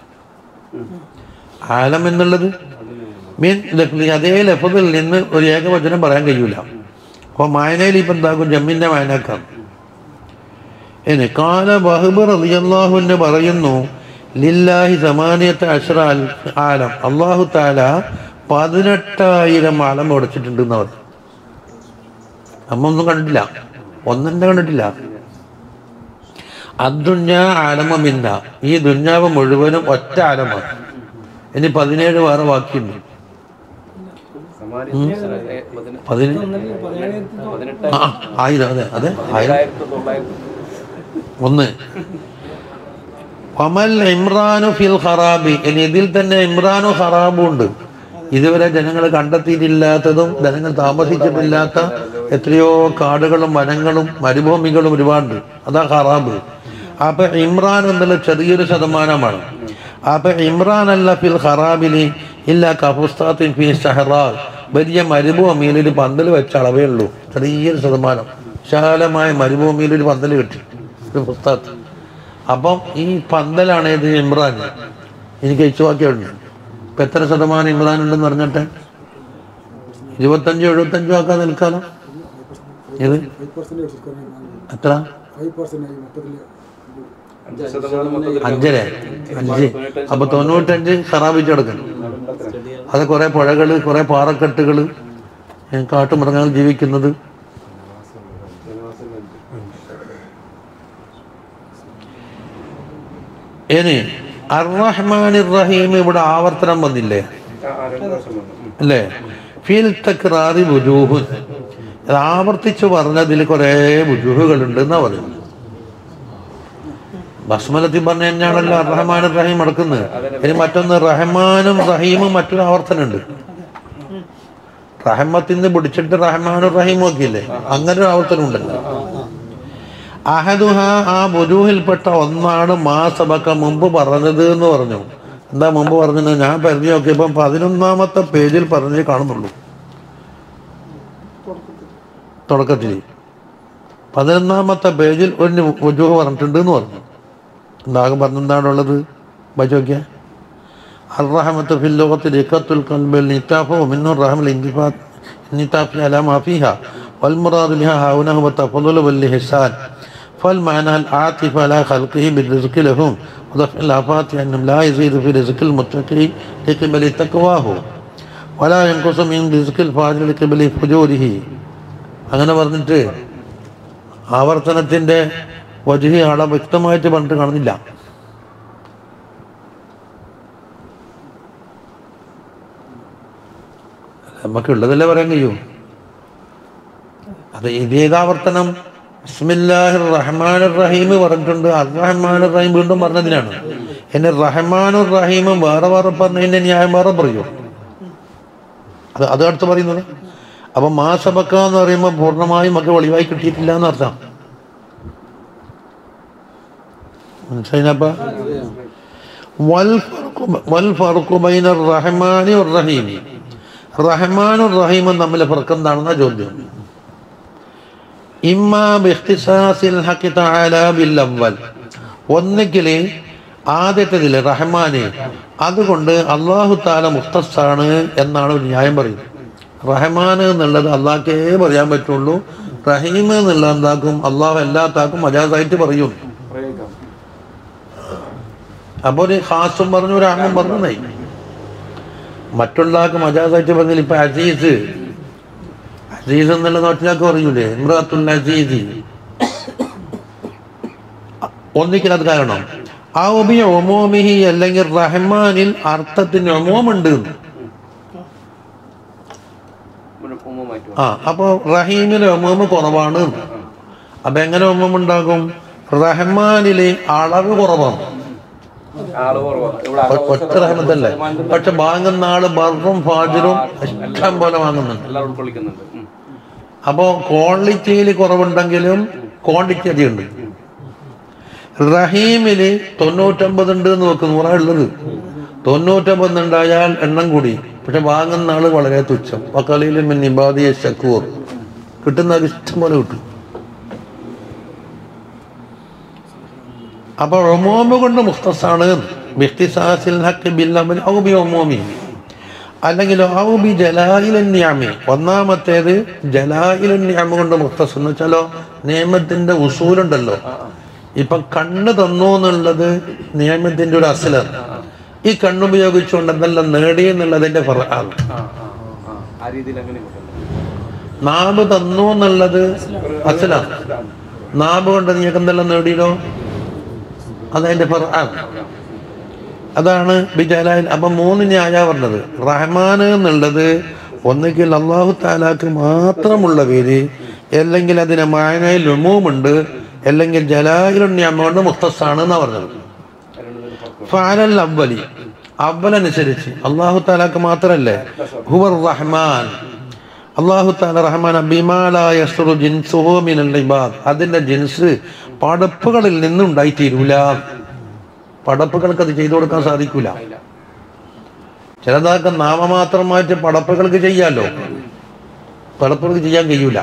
ആലം എന്നുള്ളത് മീൻ ലഫ്ലി അതേ ലഫതിൽ നിന്ന് ഒരു ഏകവചനം പറയാൻ കഴിയൂല അപ്പൊ മായനയിൽ ഇപ്പൊ എന്താക്കും ജമ്മിന്റെ മായനക്കാം ഇനി കാല ബഹബർ റളിയല്ലാഹുവിന് പറയുന്നു ലില്ലാഹി സമാനിയത്തെ അഷ്റാൽ ആലം അള്ളാഹു താല പതിനെട്ടായിരം ആലം ഉടച്ചിട്ടുണ്ട് എന്ന് പറഞ്ഞു നമ്മ ഒന്നും കണ്ടിട്ടില്ല ഒന്നെന്നെ കണ്ടിട്ടില്ല അദ്ദുഞ്ഞ ആലമില്ല ഈ ദുഞ്ഞാവ് മുഴുവനും ഒറ്റ ആലമാണ് ഇനി പതിനേഴ് വേറെ ബാക്കിയുണ്ട് പതിന് ആ ആയിരം അതെ അതെ ആയിരം ആയിരത്തി തൊള്ളായിരത്തി ഒന്ന് ഫമൽ ഇമ്രാനു ഫിൽ ഖറാബി ഇനി ഇതിൽ തന്നെ ഇമ്രാനു ഖറാബും ഉണ്ട് ഇതുവരെ ജനങ്ങൾ കണ്ടെത്തിയിട്ടില്ലാത്തതും ജനങ്ങൾ താമസിച്ചിട്ടില്ലാത്ത എത്രയോ കാടുകളും വനങ്ങളും മരുഭൂമികളും ഒരുപാടുണ്ട് അതാ ഖറാബ് അപ്പൊ ഇമ്രാൻ എന്നുള്ള ചെറിയൊരു ശതമാനമാണ് അപ്പൊ ഇമ്രാൻ അല്ല ഫിൽ ഖറാബിലി ഇല്ല കഫുസ്താത്തിൻ ഫി ഷഹറാ വലിയ മരുഭൂമിയിൽ ഒരു പന്തൽ വെച്ച അളവേ ഉള്ളൂ ചെറിയൊരു ശതമാനം വിശാലമായ മരുഭൂമിയിൽ ഒരു പന്തൽ കിട്ടി ഒരു പുസ്തകത്ത് അപ്പം ഈ പന്തലാണ് ഇത് ഇമ്രാൻ എനിക്ക് അയച്ചുവാക്കിയുണ്ട് ഇപ്പൊ എത്ര ശതമാനം ഇമ്രാൻ ഉണ്ടെന്ന് പറഞ്ഞിട്ട് ഇരുപത്തഞ്ചോ എഴുപത്തഞ്ചോ ആക്കാൻ നിൽക്കാലോ ഇത് എത്ര അഞ്ച് ശതമാനം മൊത്തത്തിൽ അഞ്ചര അഞ്ച് അപ്പൊ തൊണ്ണൂറ്റഞ്ച് ഖറാബിച്ച് കിടക്കണം അത് കുറെ പുഴകള് കുറെ പാറക്കെട്ടുകള് ഏ, കാട്ടുമൃഗങ്ങൾ ജീവിക്കുന്നത് ഇനി അർറഹ്മാൻ റഹീം ഇവിടെ ആവർത്തനം വന്നില്ലേ അല്ലേ ഫീൽ തക്രാറി ബുജൂഹുൻ അത് ആവർത്തിച്ച് പറഞ്ഞതിൽ കുറെ ബുജൂഹുകളുണ്ട് എന്നാ പറയുന്നത് ബസ്മലത്തിൽ പറഞ്ഞ തന്നെയാണല്ലോ റഹ്മാൻ റഹീം അടക്കുന്നത് ഇനി മറ്റൊന്ന് റഹ്മാനും റഹീമും മറ്റൊരു ആവർത്തനമുണ്ട് റഹ്മത്തിന്ന് പിടിച്ചിട്ട് റഹ്മാനും റഹീമും ഒക്കെ ഇല്ലേ അങ്ങനെ ഒരു ആവർത്തനം ഉണ്ടല്ലോ അഹദുഹ ആ ബുജൂഹിൽപ്പെട്ട ഒന്നാണ് മാ സബക്ക മുമ്പ് പറഞ്ഞത് എന്ന് പറഞ്ഞു എന്താ മുമ്പ് പറഞ്ഞത് ഞാൻ പരിധി നോക്കിയപ്പം പതിനൊന്നാമത്തെ പേജിൽ പറഞ്ഞേ കാണുന്നുള്ളൂ തുടക്കത്തിൽ പതിനൊന്നാമത്തെ പേജിൽ ഒരു വജൂഹ് പറഞ്ഞിട്ടുണ്ട് എന്ന് പറഞ്ഞു എന്താകും പറഞ്ഞെന്താണുള്ളത് വായിച്ചു നോക്കിയ الرحمة في اللغة رقة القلب النتاف ومنه الرحم الانتفاع النتاف على ما فيها والمراد بها هنا هو التفضل والإحسان فالمعنى العاطفة على خلقه بالرزق لهم ودفع الآفات أنهم لا يزيد في رزق المتقي لقبل تقواه ولا ينقص من رزق الفاجر لقبل فجوره അങ്ങനെ പറഞ്ഞിട്ട് ആവർത്തനത്തിന്റെ വജുഹി ആളെ വ്യക്തമായിട്ട് പറഞ്ഞിട്ട് കാണുന്നില്ല നമുക്ക് ഉള്ളതല്ലേ പറയാൻ കഴിയൂ അത് ഇതേതാവർത്തനം ബിസ്മില്ലാഹിർ റഹ്മാനിർ റഹീം പറഞ്ഞിട്ടുണ്ട് അർ റഹ്മാനിർ റഹീം വീണ്ടും പറഞ്ഞതിനാണ് എന്നെ റഹ്മാനുർ റഹീമും വേറെ വേറെ പറഞ്ഞതിന്റെ ന്യായം വേറെ പറയൂ അത് അത് അടുത്ത് പറയുന്നത് അപ്പൊ മാസബക്ക എന്ന് പറയുമ്പോൾ പൂർണ്ണമായും നമുക്ക് വെളിവായി കിട്ടിയിട്ടില്ല എന്നർത്ഥം മനസ്സിലായിനപ്പ വൽഫർഖു ബൈന റഹ്മാനി റഹീമി റഹ്മാനും റഹീമും തമ്മിലെ ഫർക്ക് എന്താണെന്ന ചോദ്യം ഇമ്മാ ബിഖ്തിസാസിൽ ഹഖി തആല ബിൽ അവ്വൽ ഒന്നുകിൽ ആദ്യത്തേതിൽ റഹ്മാന് അതുകൊണ്ട് അള്ളാഹു താല മുഖ്തസാണ് എന്നാണ് ഒരു ന്യായം പറയുന്നത് റഹ്മാൻ എന്നുള്ളത് അള്ളാഹ്ക്കേ പറയാൻ പറ്റുള്ളൂ റഹീം എന്നുള്ളത് എന്താക്കും അള്ളാഹു എല്ലാത്താക്കും മജാസായിട്ട് പറയും പ്രയോഗിക്കാം അപ്പോൾ ഒരു ഹാസും പറഞ്ഞു ഒരു ആണും പറഞ്ഞു നയി മറ്റുള്ള ആൾക്ക് മജാസായിട്ട് പറഞ്ഞില്ല ഇപ്പൊ അസീസ് അസീസ് എന്നുള്ള നാട്ടിലൊക്കെ പറയൂലേ ഇമ്രാത്തുൽ അസീസ് ഒന്നിക്കൽ അത് കാരണം ആ ഒബി ഒമോമിഹി അല്ലെങ്കിൽ റഹ്മാനിൽ അർത്ഥത്തിന് ഒമോമുണ്ട് എന്ന്. ഒരു ഉമ്മ മാറ്റുക ആ അപ്പോൾ റഹീമിന് ഒമോമ് കുറവാണ് എന്ന്. അപ്പൊ എങ്ങനെ ഒമോം ഉണ്ടാകും റഹ്മാനിലെ അളവ് കുറവാണ് ആള് കുറവാണ് ഇവിടെ ഒ- ഒറ്റ റഹ്മത്തല്ലേ പക്ഷെ വാങ്ങുന്ന ആള് ബറും ഫാജിറും ഇഷ്ടം പോലെ വാങ്ങുന്നുണ്ട് എല്ലാവരും ഉൾക്കൊള്ളിക്കുന്നുണ്ട് ഉം. അപ്പോൾ ക്വാളിറ്റിയിൽ കുറവുണ്ടെങ്കിലും ക്വാണ്ടിറ്റി അധികമുണ്ട് റഹീമില് തൊണ്ണൂറ്റൊമ്പത് ഉണ്ട് എന്ന് നോക്ക് നൂറാ ഉള്ളത് തൊണ്ണൂറ്റൊമ്പത് ഉണ്ടായാൽ എണ്ണം കൂടി പക്ഷെ വാങ്ങുന്ന ആള് വളരെ തുച്ഛം വക്കളിയിലും നിബാദിയ ശക്കൂർ കിട്ടുന്ന ഇഷ്ടം പോലെ കിട്ടും അപ്പൊ ഒമോമ കൊണ്ട് മുഖ്തസാണ് ബിഖ്തിസാസിൽ ഹഖ് ബിൽ അമൽ ഔ ബി ഒമോമി അല്ലെങ്കിൽ ഔ ബി ജലായിലൻ നിയമി ഒന്നാമത്തേത് ജലായിലൻ നിയമ കൊണ്ട് മുഖ്തസ് എന്ന് വെച്ചാലോ നിയമത്തിന്റെ ഉസൂലുണ്ടല്ലോ ഇപ്പൊ കണ്ണ് തന്നു എന്നുള്ളത് നിയമത്തിന്റെ ഒരു അസലാണ് ഈ കണ്ണുപയോഗിച്ചുകൊണ്ട് എന്തെല്ലാം നേടി എന്നുള്ളതിന്റെ ഫറാണ് ആ ആ ആ ആ രീതിയിൽ അങ്ങനെ കൊണ്ടുവരണം. നാബ് തന്നു എന്നുള്ളത് അസലാണ് നാബ് കൊണ്ട് നീക്ക് എന്തെല്ലാം നേടിയല്ലോ അതതിന്റെ ഫറാണ് അതാണ് ബിജാലായിൽ അപ്പൊ മൂന്ന് ന്യായ പറഞ്ഞത് റഹ്മാൻ എന്നുള്ളത് ഒന്നുകിൽ അള്ളാഹു താലാക്ക് മാത്രമുള്ള പേര് അല്ലെങ്കിൽ അതിന് മായനയിൽ ലുമൂമുണ്ട് അല്ലെങ്കിൽ ജലായിലുണ്യാമ കൊണ്ട് മുഖ്തസാണ് എന്നാ പറഞ്ഞത് അതിനുള്ളിൽ പുറത്ത് ഫാലൽ അവലി അവലനുസരിച്ച് അള്ളാഹു താലാക്ക് മാത്രല്ലേ ഹുവർ റഹ്മാൻ അള്ളാഹു താല റഹ്മാൻ ബിമാലായ ജിൻസുഹു മിനൽ ഇബാദ് അതിന്റെ ജിൻസ് പടപ്പുകളിൽ നിന്നുണ്ടായിത്തീരൂല പടപ്പുകൾക്ക് അത് ചെയ്തു കൊടുക്കാൻ സാധിക്കൂല ഇല്ല. ചിലതൊക്കെ നാമമാത്രമായിട്ട് പടപ്പുകൾക്ക് ചെയ്യാലോ പടപ്പുകൾക്ക് ചെയ്യാൻ കഴിയൂല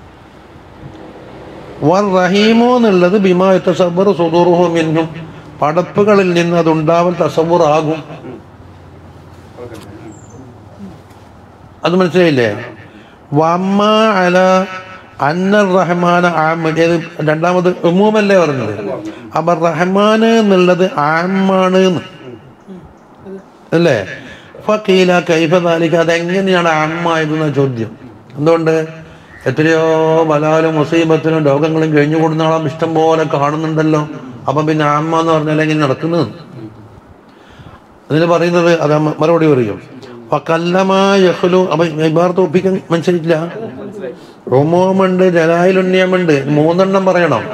വർ റഹീമോ എന്നുള്ളത് ബിമാ തസബർ സുദൂറുഹോ മിന്നും പടപ്പുകളിൽ നിന്ന് അത് ഉണ്ടാവൽ തസവർ ആകും ഓക്കേ. ഉം. അത് മനസ്സിലായില്ലേ വമ്മ അല അന്ന റഹ്മാന ആമൻ ഏത് രണ്ടാമത് ഉമൂമല്ലേ പറഞ്ഞത് അപ്പൊ റഹ്മാൻ എന്നുള്ളത് ആമാണ് എന്ന് അല്ലേ ഫക്കീല കൈഫ താലിക്ക് അതെങ്ങനെയാണ് ആമായതെന്ന ചോദ്യം എന്തുകൊണ്ട് എത്രയോ ബലാലും മുസീബത്തിനും രോഗങ്ങളും കഴിഞ്ഞു കൂടുന്ന ആളും ഇഷ്ടം പോലെ കാണുന്നുണ്ടല്ലോ അപ്പൊ പിന്നെ ആമ്മ എന്ന് പറഞ്ഞാൽ എങ്ങനെ നടക്കുന്നത് അതിന് പറയുന്നത് അത് മറുപടി പറയും കല്ലമാഹലു അപ്പൊ ഇബാർത്ത് ഒപ്പിക്കാൻ മനസ്സിലായില്ല മനസ്സിലായി റൊമോമുണ്ട് ജലായിലുണ്ണിയമുണ്ട് മൂന്നെണ്ണം പറയണം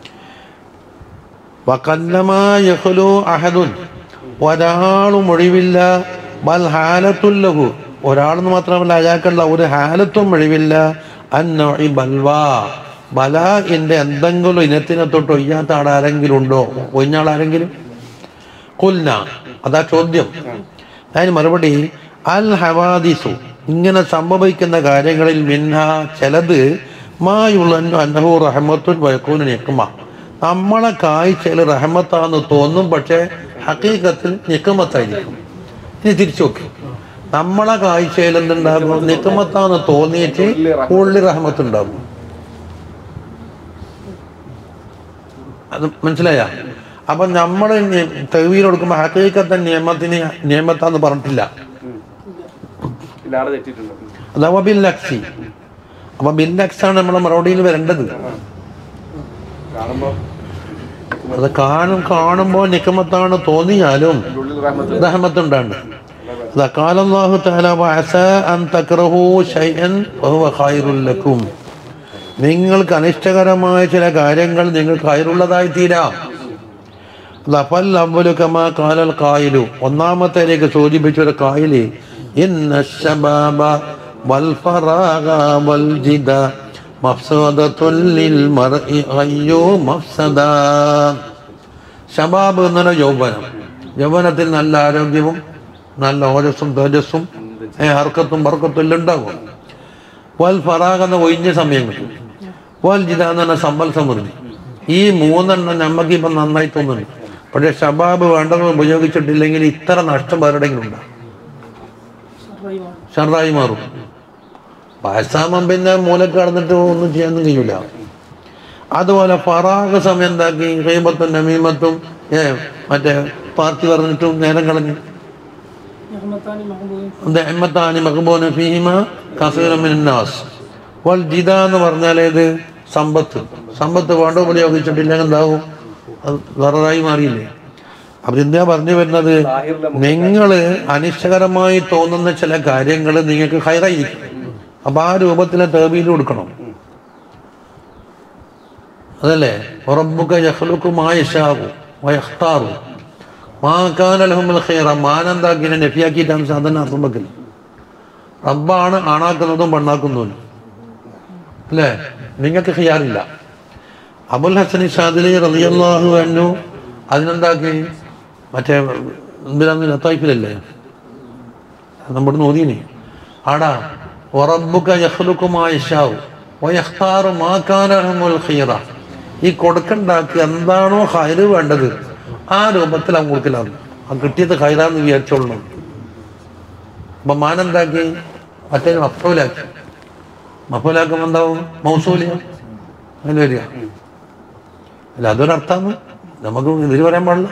വക്കല്ലമാഹലു അഹദുൻ ഒരാളും ഒഴിവില്ല ബൽ ഹാലത്തുല്ലഹു ഒരാളെന്ന് മാത്രമല്ല അയാൾക്കുള്ള ഒരു ഹാലത്തും ഒഴിവില്ല അന്നൊഴി ബൽവാ ബലാഇന്റെ എന്തെങ്കിലും ഇനത്തിനെ തൊട്ട് ഒയ്യാത്ത ആൾ ആരെങ്കിലും ഉണ്ടോ ഒഴിഞ്ഞാൾ ആരെങ്കിലും കുൽന അതാ ചോദ്യം അതിന് മറുപടി അൽ ഹവാദിസു ഇങ്ങനെ സംഭവിക്കുന്ന കാര്യങ്ങളിൽ മിൻഹ ചിലത് മായുള്ളു അന്നഹു റഹമത്തുൻ വയക്കൂന് നിക്കുമ നമ്മളെ കാഴ്ചയിൽ റഹമത്താന്ന് തോന്നും പക്ഷേ ഹക്കീകത്തിൽ നിക്കുമത്തായിരിക്കും ഇനി തിരിച്ചു നോക്കി നമ്മളെ കാഴ്ചയിൽ എന്തുണ്ടാകും നിക്കുമത്താന്ന് തോന്നിയിട്ട് ഉള്ളി റഹമത്തുണ്ടാകും അത് മനസ്സിലായ അപ്പൊ നമ്മൾ തെവീൽ കൊടുക്കുമ്പോൾ ഹക്കീക്കത്തെ നിയമത്തിന് നിയമത്താന്ന് പറഞ്ഞിട്ടില്ല ഉം. ഇല്ല ആള് തെറ്റിയിട്ടുണ്ട് ഉം. അഥവാ ബില്ലക്സി അപ്പൊ ബില്ലക്സാണ് നമ്മളെ മറുപടിയിൽ വരേണ്ടത് കാണുമ്പോ അത് കാണും കാണുമ്പോൾ നിക്കമത്താണ് തോന്നിയാലും അതിന്റെ ഉള്ളിൽ റഹ്മത്ത് റഹമത്തുണ്ടാണ്ട് അതാ കാലല്ലാഹു തആല വഅസ അൻ തക്റഹു ശൈഅൻ വഹുവ ഖൈറുൽ ലക്കും നിങ്ങൾക്ക് അനിഷ്ടകരമായ ചില കാര്യങ്ങൾ നിങ്ങൾക്ക് ഖൈറുള്ളതായി തീരാം ലഫൽ അവലു കമാ കാലൽ കായിലു ഒന്നാമത്തേലേക്ക് സൂചിപ്പിച്ച ഒരു കായില് ഇന്ന ശബാബ വൽ ഫറാഗ വൽ ജിദ മഫ്സദത്തുൽ ലിൽ മർഇ അയ്യോ മഫ്സദ ശബാബ് എന്നുള്ള യൗവനം യൗവനത്തിൽ നല്ല ആരോഗ്യവും നല്ല ഓജസ്സും തേജസ്സും ഏ, ഹർക്കത്തും ബർക്കത്തും എല്ലാം ഉണ്ടാകും വൽ ഫറാഖ് എന്ന ഒഴിഞ്ഞ സമയം കിട്ടും വൽ ജിദ എന്ന് പറഞ്ഞ സമ്പൽ സമൃദ്ധി ഈ മൂന്നെണ്ണം നമുക്ക് ഇപ്പം നന്നായി തോന്നുന്നുണ്ട് പക്ഷേ ഷബാബ് വേണ്ടത് ഉപയോഗിച്ചിട്ടില്ലെങ്കിൽ ഇത്ര നഷ്ടം വേറെടെങ്കിലും ഉണ്ടാകും ഷർറായി മാറും വയസ്സാകുമ്പം പിന്നെ മൂലക്ക് കടന്നിട്ട് ഒന്നും ചെയ്യാനൊന്നും കഴിയൂല അതുപോലെ ഫറാഗ് സമയം എന്താക്കി ഹൈബത്തും നമീമത്തും ഏ മറ്റേ പാർട്ടി പറഞ്ഞിട്ടും നേരം കളഞ്ഞു ദഅമത്താനി മഖബൂന ഫീഹിമ കസീറൻ മിനൻ നാസ് വൽ ജിദ എന്ന് പറഞ്ഞാൽ ഏത് സമ്പത്ത് സമ്പത്ത് വേണ്ട ഉപയോഗിച്ചിട്ടില്ലെങ്കിൽ എന്താവും അത് വെറുതായി മാറിയില്ലേ അപ്പൊ എന്താ പറഞ്ഞു വരുന്നത് നിങ്ങൾ അനിഷ്ടകരമായി തോന്നുന്ന ചില കാര്യങ്ങൾ നിങ്ങൾക്ക് ഹൈറായിരിക്കും അപ്പൊ ആ രൂപത്തിലെ തേബീൽ കൊടുക്കണം അതല്ലേ റബ്ബുക യഖ്ലുഖു മാ യശാഉ വയഖ്താറു മാ കാന ലഹുൽ ഖൈറ മാനന്താക്കിനെ നഫിയാക്കിയിട്ടാണ് സാധാരണ അർത്ഥം വെക്കൽ റബ്ബാണ് ആണാക്കുന്നതും പെണ്ണാക്കുന്നതും അല്ലേ നിങ്ങൾക്ക് ഖിയാറില്ല അബുൽ ഹസൻ ഷാദിലി റളിയല്ലാഹു അൻഹു അതിനെന്താക്കി മറ്റേ എന്തിനാന്ന് ലത്തായിഫിലല്ലേ നമ്മുടെ നോദീനെ ആടാ ഉറബുക യഖ്ലുഖു മാ യശാഉ വയഖ്താറു മാ കാന ലഹുൽ ഖൈറ ഈ കൊടുക്കണ്ടാക്കി എന്താണോ ഹൈറ് വേണ്ടത് ആ രൂപത്തിൽ അവൻ കൊടുക്കലാണ് ആ കിട്ടിയത് ഹൈറാന്ന് വിചാരിച്ചോളണം അപ്പൊ മാനെന്താക്കി മറ്റേ മഫൂലാക്കി മഫൂലാക്കുമ്പോൾ എന്താവും മൗസൂലിയ അങ്ങനെ വരിക അല്ല അതൊരർത്ഥാന്ന് നമുക്ക് ഇതിൽ പറയാൻ പാടില്ല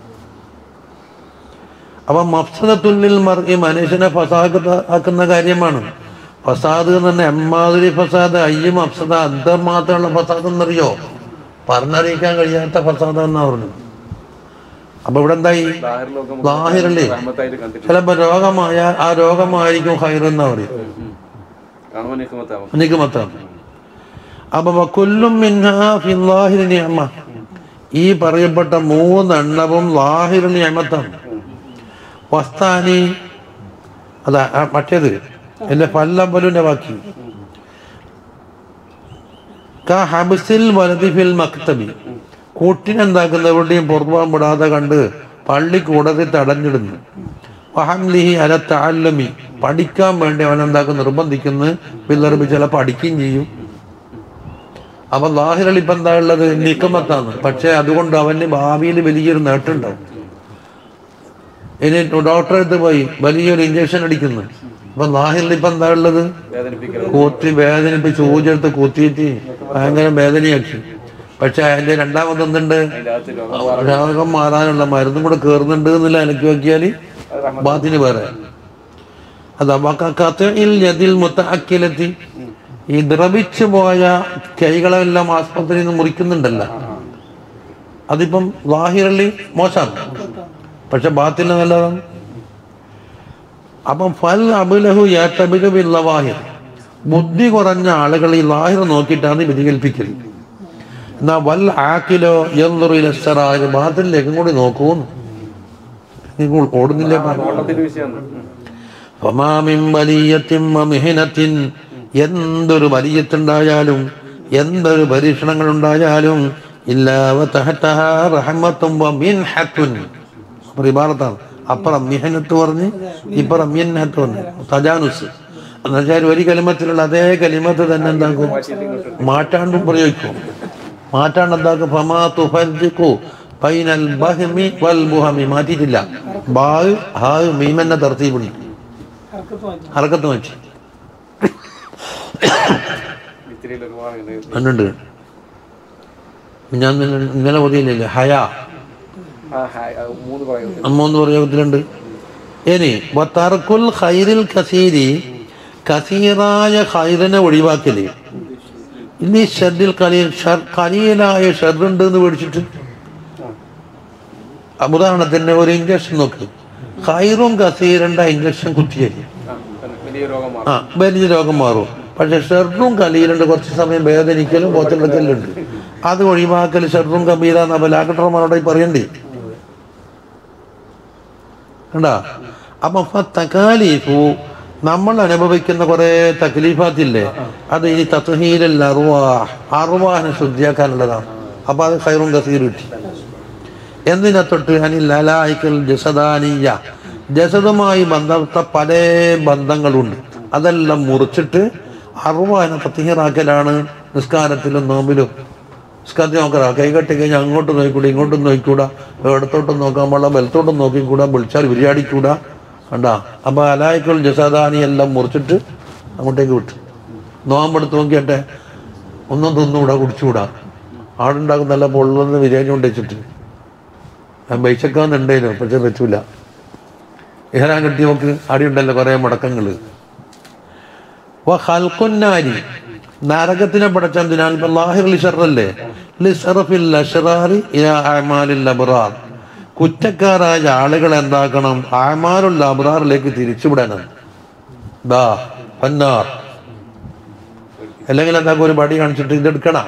അപ്പൊ മഫ്സദത്തുല്ലിൽ മറി മനുഷ്യനെ ഫസാദ് ആക്കുന്ന കാര്യമാണ് ഫസാദ് എന്ന് പറഞ്ഞാൽ എമ്മാതിരി ഫസാദ് അയ്യും അഫ്സദ അന്തം മാത്രമുള്ള ഫസാദ് എന്നറിയോ പറഞ്ഞറിയിക്കാൻ കഴിയാത്ത ഫസാദ് എന്നാ പറഞ്ഞു അപ്പൊ ഇവിടെ എന്തായി ലാഹിറിലൊക്കെ ലാഹിറല്ലേ റഹ്മത്തായിട്ട് കണ്ടിട്ട് ചിലപ്പോ രോഗമായ ആ രോഗമായിരിക്കും ഹൈർ എന്നാ പറയും കാണുമ്പോൾ നിൽക്കുമ്പോൾ എനിക്ക് മൊത്തം അപ്പൊ കൊല്ലും ഫില്ലാഹിരി നിയമ ഈ പറയപ്പെട്ട മൂന്നെണ്ണവും ലാഹിർ നിയമത്താണ് വസ്താനി അതാ ആ മറ്റേത് എന്റെ ഫല്ലമ്പലുവിന്റെ ബാക്കി കാ ഹബിസിൽ വലതി ഫിൽ മക്തബി കൂട്ടിനെന്താക്കുന്നവരുടെയും പുറത്തുപോകാൻ വിടാതെ കണ്ട് പള്ളി കൂടത്തിൽ തടഞ്ഞിടുന്നു വഹംലിഹി അല താലമി പഠിക്കാൻ വേണ്ടി അവൻ എന്താക്കും നിർബന്ധിക്കുന്നു പിള്ളേർക്ക് ചിലപ്പോൾ അടിക്കുകയും ചെയ്യും അപ്പൊ ലാഹിറൽ ഇപ്പൊ എന്താ ഉള്ളത് നിക്കമത്താണ് പക്ഷെ അതുകൊണ്ട് അവന് ഭാവിയിൽ വലിയൊരു നേട്ടമുണ്ടാവും ഇനി ഡോക്ടറെ അടുത്ത് പോയി വലിയൊരു ഇഞ്ചക്ഷൻ അടിക്കുന്നു അപ്പൊ ലാഹിറിൽ ഇപ്പൊ എന്താ ഉള്ളത് വേദനിപ്പിക്കരുത് കൂത്തി വേദനിപ്പിച്ച് ഊജെടുത്ത് കുത്തിയിട്ട് ഭയങ്കര വേദനയാക്കി പക്ഷെ അതിന്റെ രണ്ടാമത് എന്തുണ്ട് അതിൻ്റെ അകത്ത് രോഗം രോഗം മാറാനുള്ള മരുന്നും കൂടെ കയറുന്നുണ്ട് എന്നുള്ള അലക്കി നോക്കിയാൽ അത് റഹ്മത്ത് ബാത്തിന് വേറെ അതിൽ മുത്തക്കിലെത്തി ഈ ദ്രവിച്ചു പോയ കൈകളെല്ലാം ആസ്പത്രിയിൽ നിന്ന് മുറിക്കുന്നുണ്ടല്ലോ അതിപ്പം ലാഹിറലി മോശമാണ് പക്ഷെ ബാത്തിന് നല്ലതാണ് അപ്പം ഫൽ അബുലഹു യാത്തബിലുവാഹിർ ബുദ്ധി കുറഞ്ഞ ആളുകൾ ഈ ലാഹിർ നോക്കിയിട്ടാണ് വിധികൽപ്പിക്കൽ എന്നാ വൽ ആക്കിലോ എന്നുറിയിലെസ്റ്ററായ ബാത്തിലേക്കും കൂടി നോക്കൂന്ന് നിങ്ങൾ ഓടുന്നില്ലേ പറഞ്ഞു ഓട്ടത്തിന്റെ വിഷയമാണ് ഉം. ഫമാമിൻ വലിയത്തിൻ വമിഹിനത്തിൻ എന്തൊരു വലിയത്തുണ്ടായാലും എന്തൊരു പരീക്ഷണങ്ങൾ ഉണ്ടായാലും ഇല്ലാവ തഹത്തഹ റഹ്മത്തും വമിൻഹത്തുൻ അപ്പൊ ഇബാറത്താണ് അപ്പുറം മിഹനത്ത് പറഞ്ഞ് ഇപ്പുറം മിന്നത്ത് പറഞ്ഞ് തജാനുസ് എന്നുവെച്ചാൽ ഒരു കലിമത്തിലുള്ള അതേ കലിമത്ത് തന്നെ എന്താക്കും മാറ്റാണ്ടും പ്രയോഗിക്കും മാറ്റാണ്ട് എന്താക്കും ഫമാ തുഫർജിക്കു ബൈനൽ ബഹ്മി വൽ ബുഹമി മാറ്റിയിട്ടില്ല ബാ ഹാ മീമെന്ന തർത്തീപിടി ഹറക്കത്ത് മാറ്റി ഇത്തിരിയിൽ ഒരുപാട് ഉണ്ട്. കണ്ടുണ്ട് ഞാൻ ഇന്നലെ- ഇന്നലെ ഓതിയില്ലേ ഹയ ആ, ഹായ്, ആ, മൂന്ന് പറയുന്നത് അമ്മൂന്ന് പ്രയോഗത്തിലുണ്ട് ഇനി വത്തർക്കുൽ ഖൈറിൽ കസീരി കസീറായ ഖൈറിനെ ഒഴിവാക്കല് ഇനി ഷെഡിൽ കലീൽ ഷർ- കലീലായ ഷെറുണ്ട് എന്ന് പേടിച്ചിട്ട് ആ, ഉദാഹരണത്തിന് ഒരു ഇഞ്ചക്ഷൻ നോക്ക് ഖൈറും കസീറിന്റെ ഇഞ്ചക്ഷൻ കുത്തിയായി ആ, തന്നെ. വലിയ രോഗം മാറും ആ വലിയ രോഗം മാറും പക്ഷെ ഷെറും കലീലുണ്ട് കുറച്ച് സമയം വേദനിക്കലും പോത്തെടുക്കലുണ്ട് അത് ഒഴിവാക്കൽ ഷെറും കബീല എന്ന ബലാക്കട്ടർമാരോട് പറയണ്ടേ കണ്ടാ അപ്പൊ തക്കാലീഫു നമ്മൾ അനുഭവിക്കുന്ന കുറെ തക്ലീഫാത്തില്ലേ അത് ഈ തത്ഹീലൽ അറുവാഹ് അറുവാഹിനെ ശുദ്ധിയാക്കാനുള്ളതാണ് അപ്പൊ അത് ഖൈറും കസീർ കിട്ടി എന്തിനെ തൊട്ട് അനിൽ അലായിക്കൽ ജസദാനിയ ജസദുമായി ബന്ധപ്പെട്ട പല ബന്ധങ്ങളുണ്ട് അതെല്ലാം മുറിച്ചിട്ട് അറുവാഹിനെ തത്തീറാക്കലാണ് നിസ്കാരത്തിലും നോമ്പിലും നിസ്കാരത്തിൽ നോക്കറ കൈ കെട്ടി കഴിഞ്ഞാൽ അങ്ങോട്ടും നോക്കിക്കൂടാ ഇങ്ങോട്ടും നോക്കിക്കൂടാ ഇടത്തോട്ടും നോക്കാൻ പാടില്ല വലത്തോട്ടും നോക്കിക്കൂടാ വിളിച്ചാൽ വിരിയാടിക്കൂടാ കണ്ടാ അപ്പൊ അലായിക്കുൾ ജസാദാനി എല്ലാം മുറിച്ചിട്ട് അങ്ങോട്ടേക്ക് വിട്ടു നോമ്പെടുത്ത് നോക്കിയട്ടെ ഒന്നും തിന്നുകൂടാ കുടിച്ചുകൂടാ ആടുണ്ടാക്കും നല്ല പൊള്ളുന്ന ബിരിയാണി കൊണ്ട് വെച്ചിട്ട് ഞാൻ ബൈച്ചക്കാന്നുണ്ടേനു പക്ഷെ പറ്റൂല ഇഹരാൻ കിട്ടി നോക്ക് അടിയുണ്ടല്ലോ കുറേ മുടക്കങ്ങൾ ഹൽക്കുന്നാരി നരകത്തിനെ പടച്ചതിനാൽ ലിഷറല്ലേ ലിഷറഫിൽ അഷറാറി ഇലാ അഅമാലിൽ അബ്റാർ കുറ്റക്കാരായ ആളുകൾ എന്താക്കണം ആമാലുള്ള അബ്റാറിലേക്ക് തിരിച്ചുവിടണം ദാ പന്നാർ അല്ലെങ്കിൽ എന്താ ഒരു പടി കാണിച്ചിട്ട് ഇതെടുക്കണം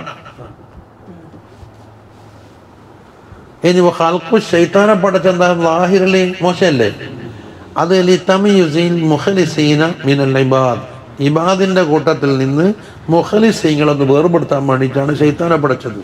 ഇനി ഹൽക്കു ശൈത്താനെ പടച്ചെന്താ ലാഹിറലി മോശമല്ലേ അത് ലിതമയുസിൽ മുഖലിസീന മിനൽ ഇബാദ് ഇബാദിന്റെ കൂട്ടത്തിൽ നിന്ന് മുഖലിസീങ്ങളൊന്ന് വേർപെടുത്താൻ വേണ്ടിയിട്ടാണ് ശൈത്താനെ പടച്ചത്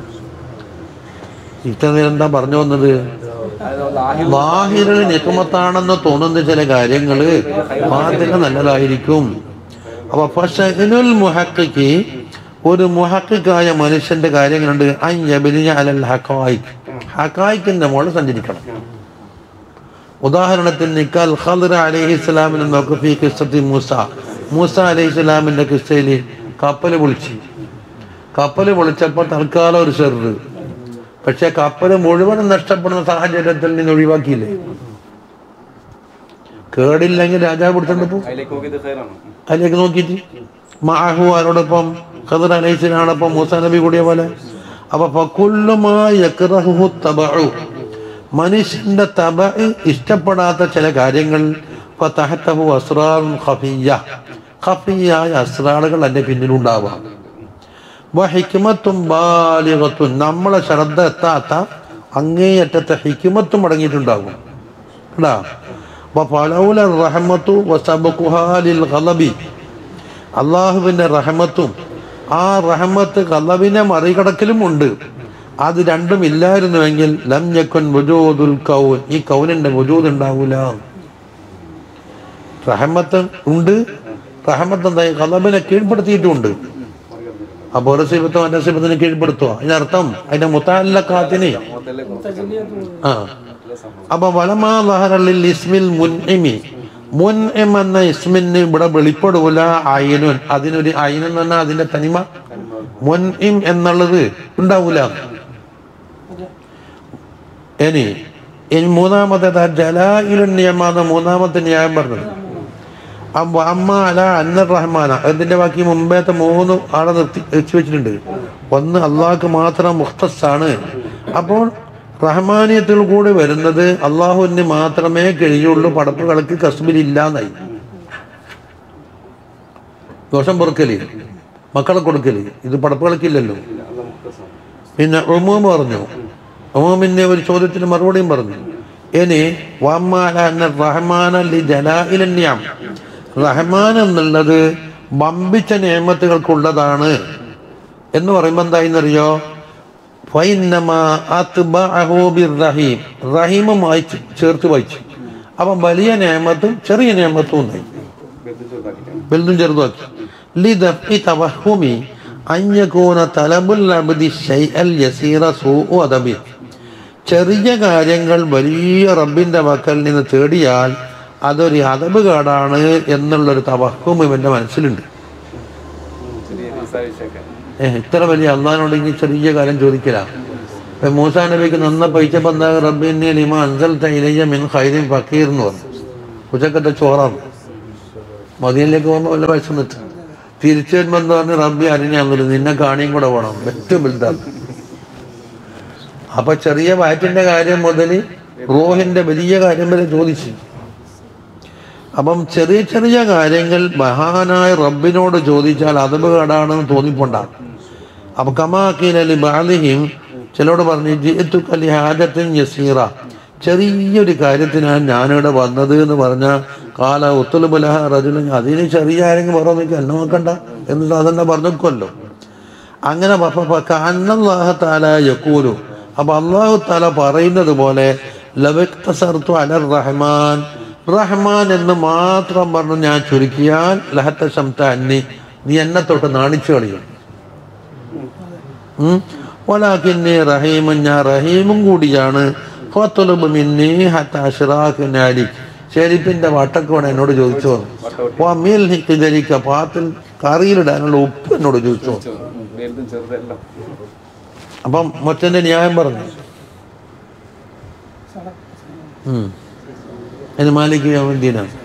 ഇത്ര എന്താ പറഞ്ഞു വന്നത് ലാഹിറിൽ നിക്കുമത്താണെന്ന് തോന്നുന്ന ചില കാര്യങ്ങള് ബാധ്യത നല്ലതായിരിക്കും അപ്പൊ പക്ഷെ മുഹക്കിക്ക് ഒരു മുഹക്കിക്കായ മനുഷ്യന്റെ കാര്യങ്ങളുണ്ട് അയ്യബിലിയ അലൽ ഹക്കായിക്ക് ഹക്കായിക്കിന്റെ മോള് സഞ്ചരിക്കണം ഉദാഹരണത്തിന് നിക്കാൽ ഖദർ അലൈഹി ഇസ്ലാമിനെ നോക്ക് ഫീ കിസ്സത്തി മൂസ മൂസ അലൈഹി ഇസ്ലാമിന്റെ കിസ്സയിൽ കപ്പൽ പൊളിച്ചു കപ്പൽ പൊളിച്ചപ്പോൾ തൽക്കാലം ഒരു ചെറുത് പക്ഷെ കപ്പൽ മുഴുവനും നഷ്ടപ്പെടുന്ന സാഹചര്യത്തിൽ നിന്ന് ഒഴിവാക്കിയില്ലേ കേടില്ലെങ്കിൽ രാജാവ് പിടിച്ചോണ്ട് പോകും അതിലേക്ക് നോക്കിയത് ഹൈറാണ് അതിലേക്ക് നോക്കിയിട്ട് മാഹു ആരോടൊപ്പം ഖദർ അലൈഹിസ്ലാമോടൊപ്പം മൂസ നബി കൂടിയ പോലെ അപ്പൊ ഫക്കുല്ലുമായി തബഉ മനുഷ്യന്റെ തബ ഇഷ്ടപ്പെടാത്ത ചില കാര്യങ്ങൾ ഫതഹത്തഹു അസ്റാറുൻ ഖഫിയ്യ ഖഫിയായ അസ്റാറുകൾ അതിന്റെ പിന്നിലുണ്ടാവാം ഹിക്കുമത്തും ബാലികത്തും നമ്മളെ ശ്രദ്ധ എത്താത്ത അങ്ങേയറ്റത്തെ ഹിക്കുമത്തും അടങ്ങിയിട്ടുണ്ടാകും കേട്ടാ അപ്പൊ ഫലൗല റഹമത്തു വസബുഹാലിൽ ഖലബി അള്ളാഹുവിന്റെ റഹമത്തും ആ റഹമത്ത് ഖലബിനെ മറികടക്കലും ഉണ്ട് അത് രണ്ടും ഇല്ലായിരുന്നുവെങ്കിൽ ലം യക്കുൻ വുജൂദുൽ കൗൻ ഈ കൗനിന്റെ വുജൂദ് ഉണ്ടാവൂല റഹമത്ത് ഉണ്ട് റഹമത്ത് എന്തായി ഖലബിനെ കീഴ്പ്പെടുത്തിയിട്ടുമുണ്ട് അപ്പോൾ റസീബത്തും അനസീബത്തിനെ കീഴ്പ്പെടുത്തുക അതിനർത്ഥം അതിന്റെ മുത്താലക്കാത്തിനെ ആ അപ്പൊ വലമാ ലഹറലിൽ ഇസ്മിൽ മുൻഇമി മുൻഇം എന്ന ഇസ്മിന് ഇവിടെ വെളിപ്പെടൂല അയിനുൻ അതിനൊരു അയിൻ എന്ന് പറഞ്ഞാൽ അതിന്റെ തനിമ മുൻഇം എന്നുള്ളത് ഉണ്ടാവൂല ഇനി ഇനി മൂന്നാമത്തെ ജലായിലുൻ നിയമാണ് മൂന്നാമത്തെ ന്യായം പറഞ്ഞത് അപ്പൊ അമ്മ അല അന്ന റഹ്മാന അതിന്റെ ബാക്കി മുമ്പേത്തെ മൂന്ന് ആളെ നിർത്തി വെച്ച് വെച്ചിട്ടുണ്ട് ഒന്ന് അള്ളാഹ്ക്ക് മാത്രം മുഖ്തസാണ് അപ്പോൾ റഹ്മാനിയത്തിൽ കൂടി വരുന്നത് അള്ളാഹുവിന് മാത്രമേ കഴിയുള്ളൂ പടപ്പുകൾക്ക് കസ്ബിലില്ലാന്നായി ദോഷം പൊറുക്കല് മക്കളെ കൊടുക്കല് ഇത് പടപ്പുകൾക്കില്ലല്ലോ പിന്നെ ഉമൂമ് പറഞ്ഞു ഉമൂമിന്റെ ഒരു ചോദ്യത്തിന് മറുപടിയും പറഞ്ഞു ഇനി വമ്മാല എന്ന റഹ്മാൻ അല്ലി ജലാഇലന്യാം റഹ്മാൻ എന്നുള്ളത് വമ്പിച്ച നിയമത്തുകൾക്കുള്ളതാണ് എന്ന് പറയുമ്പോൾ എന്തായിന്നറിയോ റഹീം റഹീമുമായി ചേ- ചേർത്ത് വായിച്ചു അപ്പം വലിയ നിയമത്തും ചെറിയ നിയമത്തും ഉണ്ടായി വലുതും ചെറുതാക്കി ലിദഫി തവഹുമി അഞ്ഞകൂന തലബുൽ അബ്ദി ശൈഅൽ യസീറ സൂഉ അദബി ചെറിയ കാര്യങ്ങൾ വലിയ റബ്ബിന്റെ മക്കളിൽ നിന്ന് തേടിയാൽ അതൊരു അതബ് കേടാണ് എന്നുള്ളൊരു തവഹും ഇവന്റെ മനസ്സിലുണ്ട് ചെറിയ നിസ്സാരിച്ചൊക്കെ ഏഹ് ഇത്ര വലിയ അള്ളഹാനോട് ഇനി ചെറിയ കാര്യം ചോദിക്കലാ ഇപ്പൊ മൂസാ നബിക്ക് നന്ന പൈസ ബന്ധ റബ്ബിനെ ലിമ അൻസൽ തൈലയ്യ മിൻ ഖൈരിൻ ഫക്കീർ എന്ന് പറഞ്ഞു ഉച്ചക്കത്തെ ചോറാണ് മദീനിലേക്ക് പോകുമ്പോൾ വല്ല പൈസ നിട്ട് തിരിച്ചു വരുമ്പോൾ എന്താ പറഞ്ഞു റബ്ബി അറിഞ്ഞാൽ നിന്നെ കാണിയും കൂടെ വേണം ഏറ്റവും വലുതാണ് അപ്പൊ ചെറിയ വയറ്റിന്റെ കാര്യം മുതൽ റോഹിന്റെ വലിയ കാര്യം വരെ ചോദിച്ചു അപ്പം ചെറിയ ചെറിയ കാര്യങ്ങൾ മഹാനായ റബ്ബിനോട് ചോദിച്ചാൽ അതബ് കേടാണെന്ന് തോന്നിപ്പോണ്ടാകും അപ്പൊ കമാക്കീലി ബാലിഹിം ചിലരോട് പറഞ്ഞു ജിത്തു കലി ഹാജത്തിൻ യസീറ ചെറിയൊരു കാര്യത്തിനാണ് ഞാനിവിടെ വന്നത് എന്ന് പറഞ്ഞ കാല ഉത്തുലുബുലഹ റജുലും അതിന് ചെറിയ ആരെങ്കിലും പറയാൻ നോക്കി എന്നെ നോക്കണ്ട എന്നിട്ട് അതെന്നെ പറഞ്ഞേക്കുമല്ലോ അങ്ങനെ അന്നല്ലാഹ താല യക്കൂലു അപ്പൊ അള്ളാഹു താല പറയുന്നത് പോലെ ലവക്തസർത്തു അലർ റഹ്മാൻ റഹ്മാൻ എന്ന് മാത്രം പറഞ്ഞു ഞാൻ ചുരുക്കിയാൽ ലഹത്ത ശംത അന്നി നീ എന്നെ തൊട്ട് നാണിച്ചു കളിയും ഒലാക്കിന്നെ റഹീമും ഞാൻ റഹീമും കൂടിയാണ് ഫത്തുലുബ് മിന്നി ഹത്ത അഷ്റാഖ് നാലി ചെരുപ്പിന്റെ വട്ടക്കോടെ എന്നോട് ചോദിച്ചു വന്നു അമ്മീൽ ഹിക്കിതരിക്ക പാത്തിൽ കറിയിലിടാനുള്ള ഉപ്പ് എന്നോട് ചോദിച്ചു വന്നു വലുതും ചെറുതെല്ലാം അപ്പം മൊറ്റന്റെ ന്യായം പറഞ്ഞു ഉം. ഇത് മാലിക് യൗമുദ്ദീനാണ്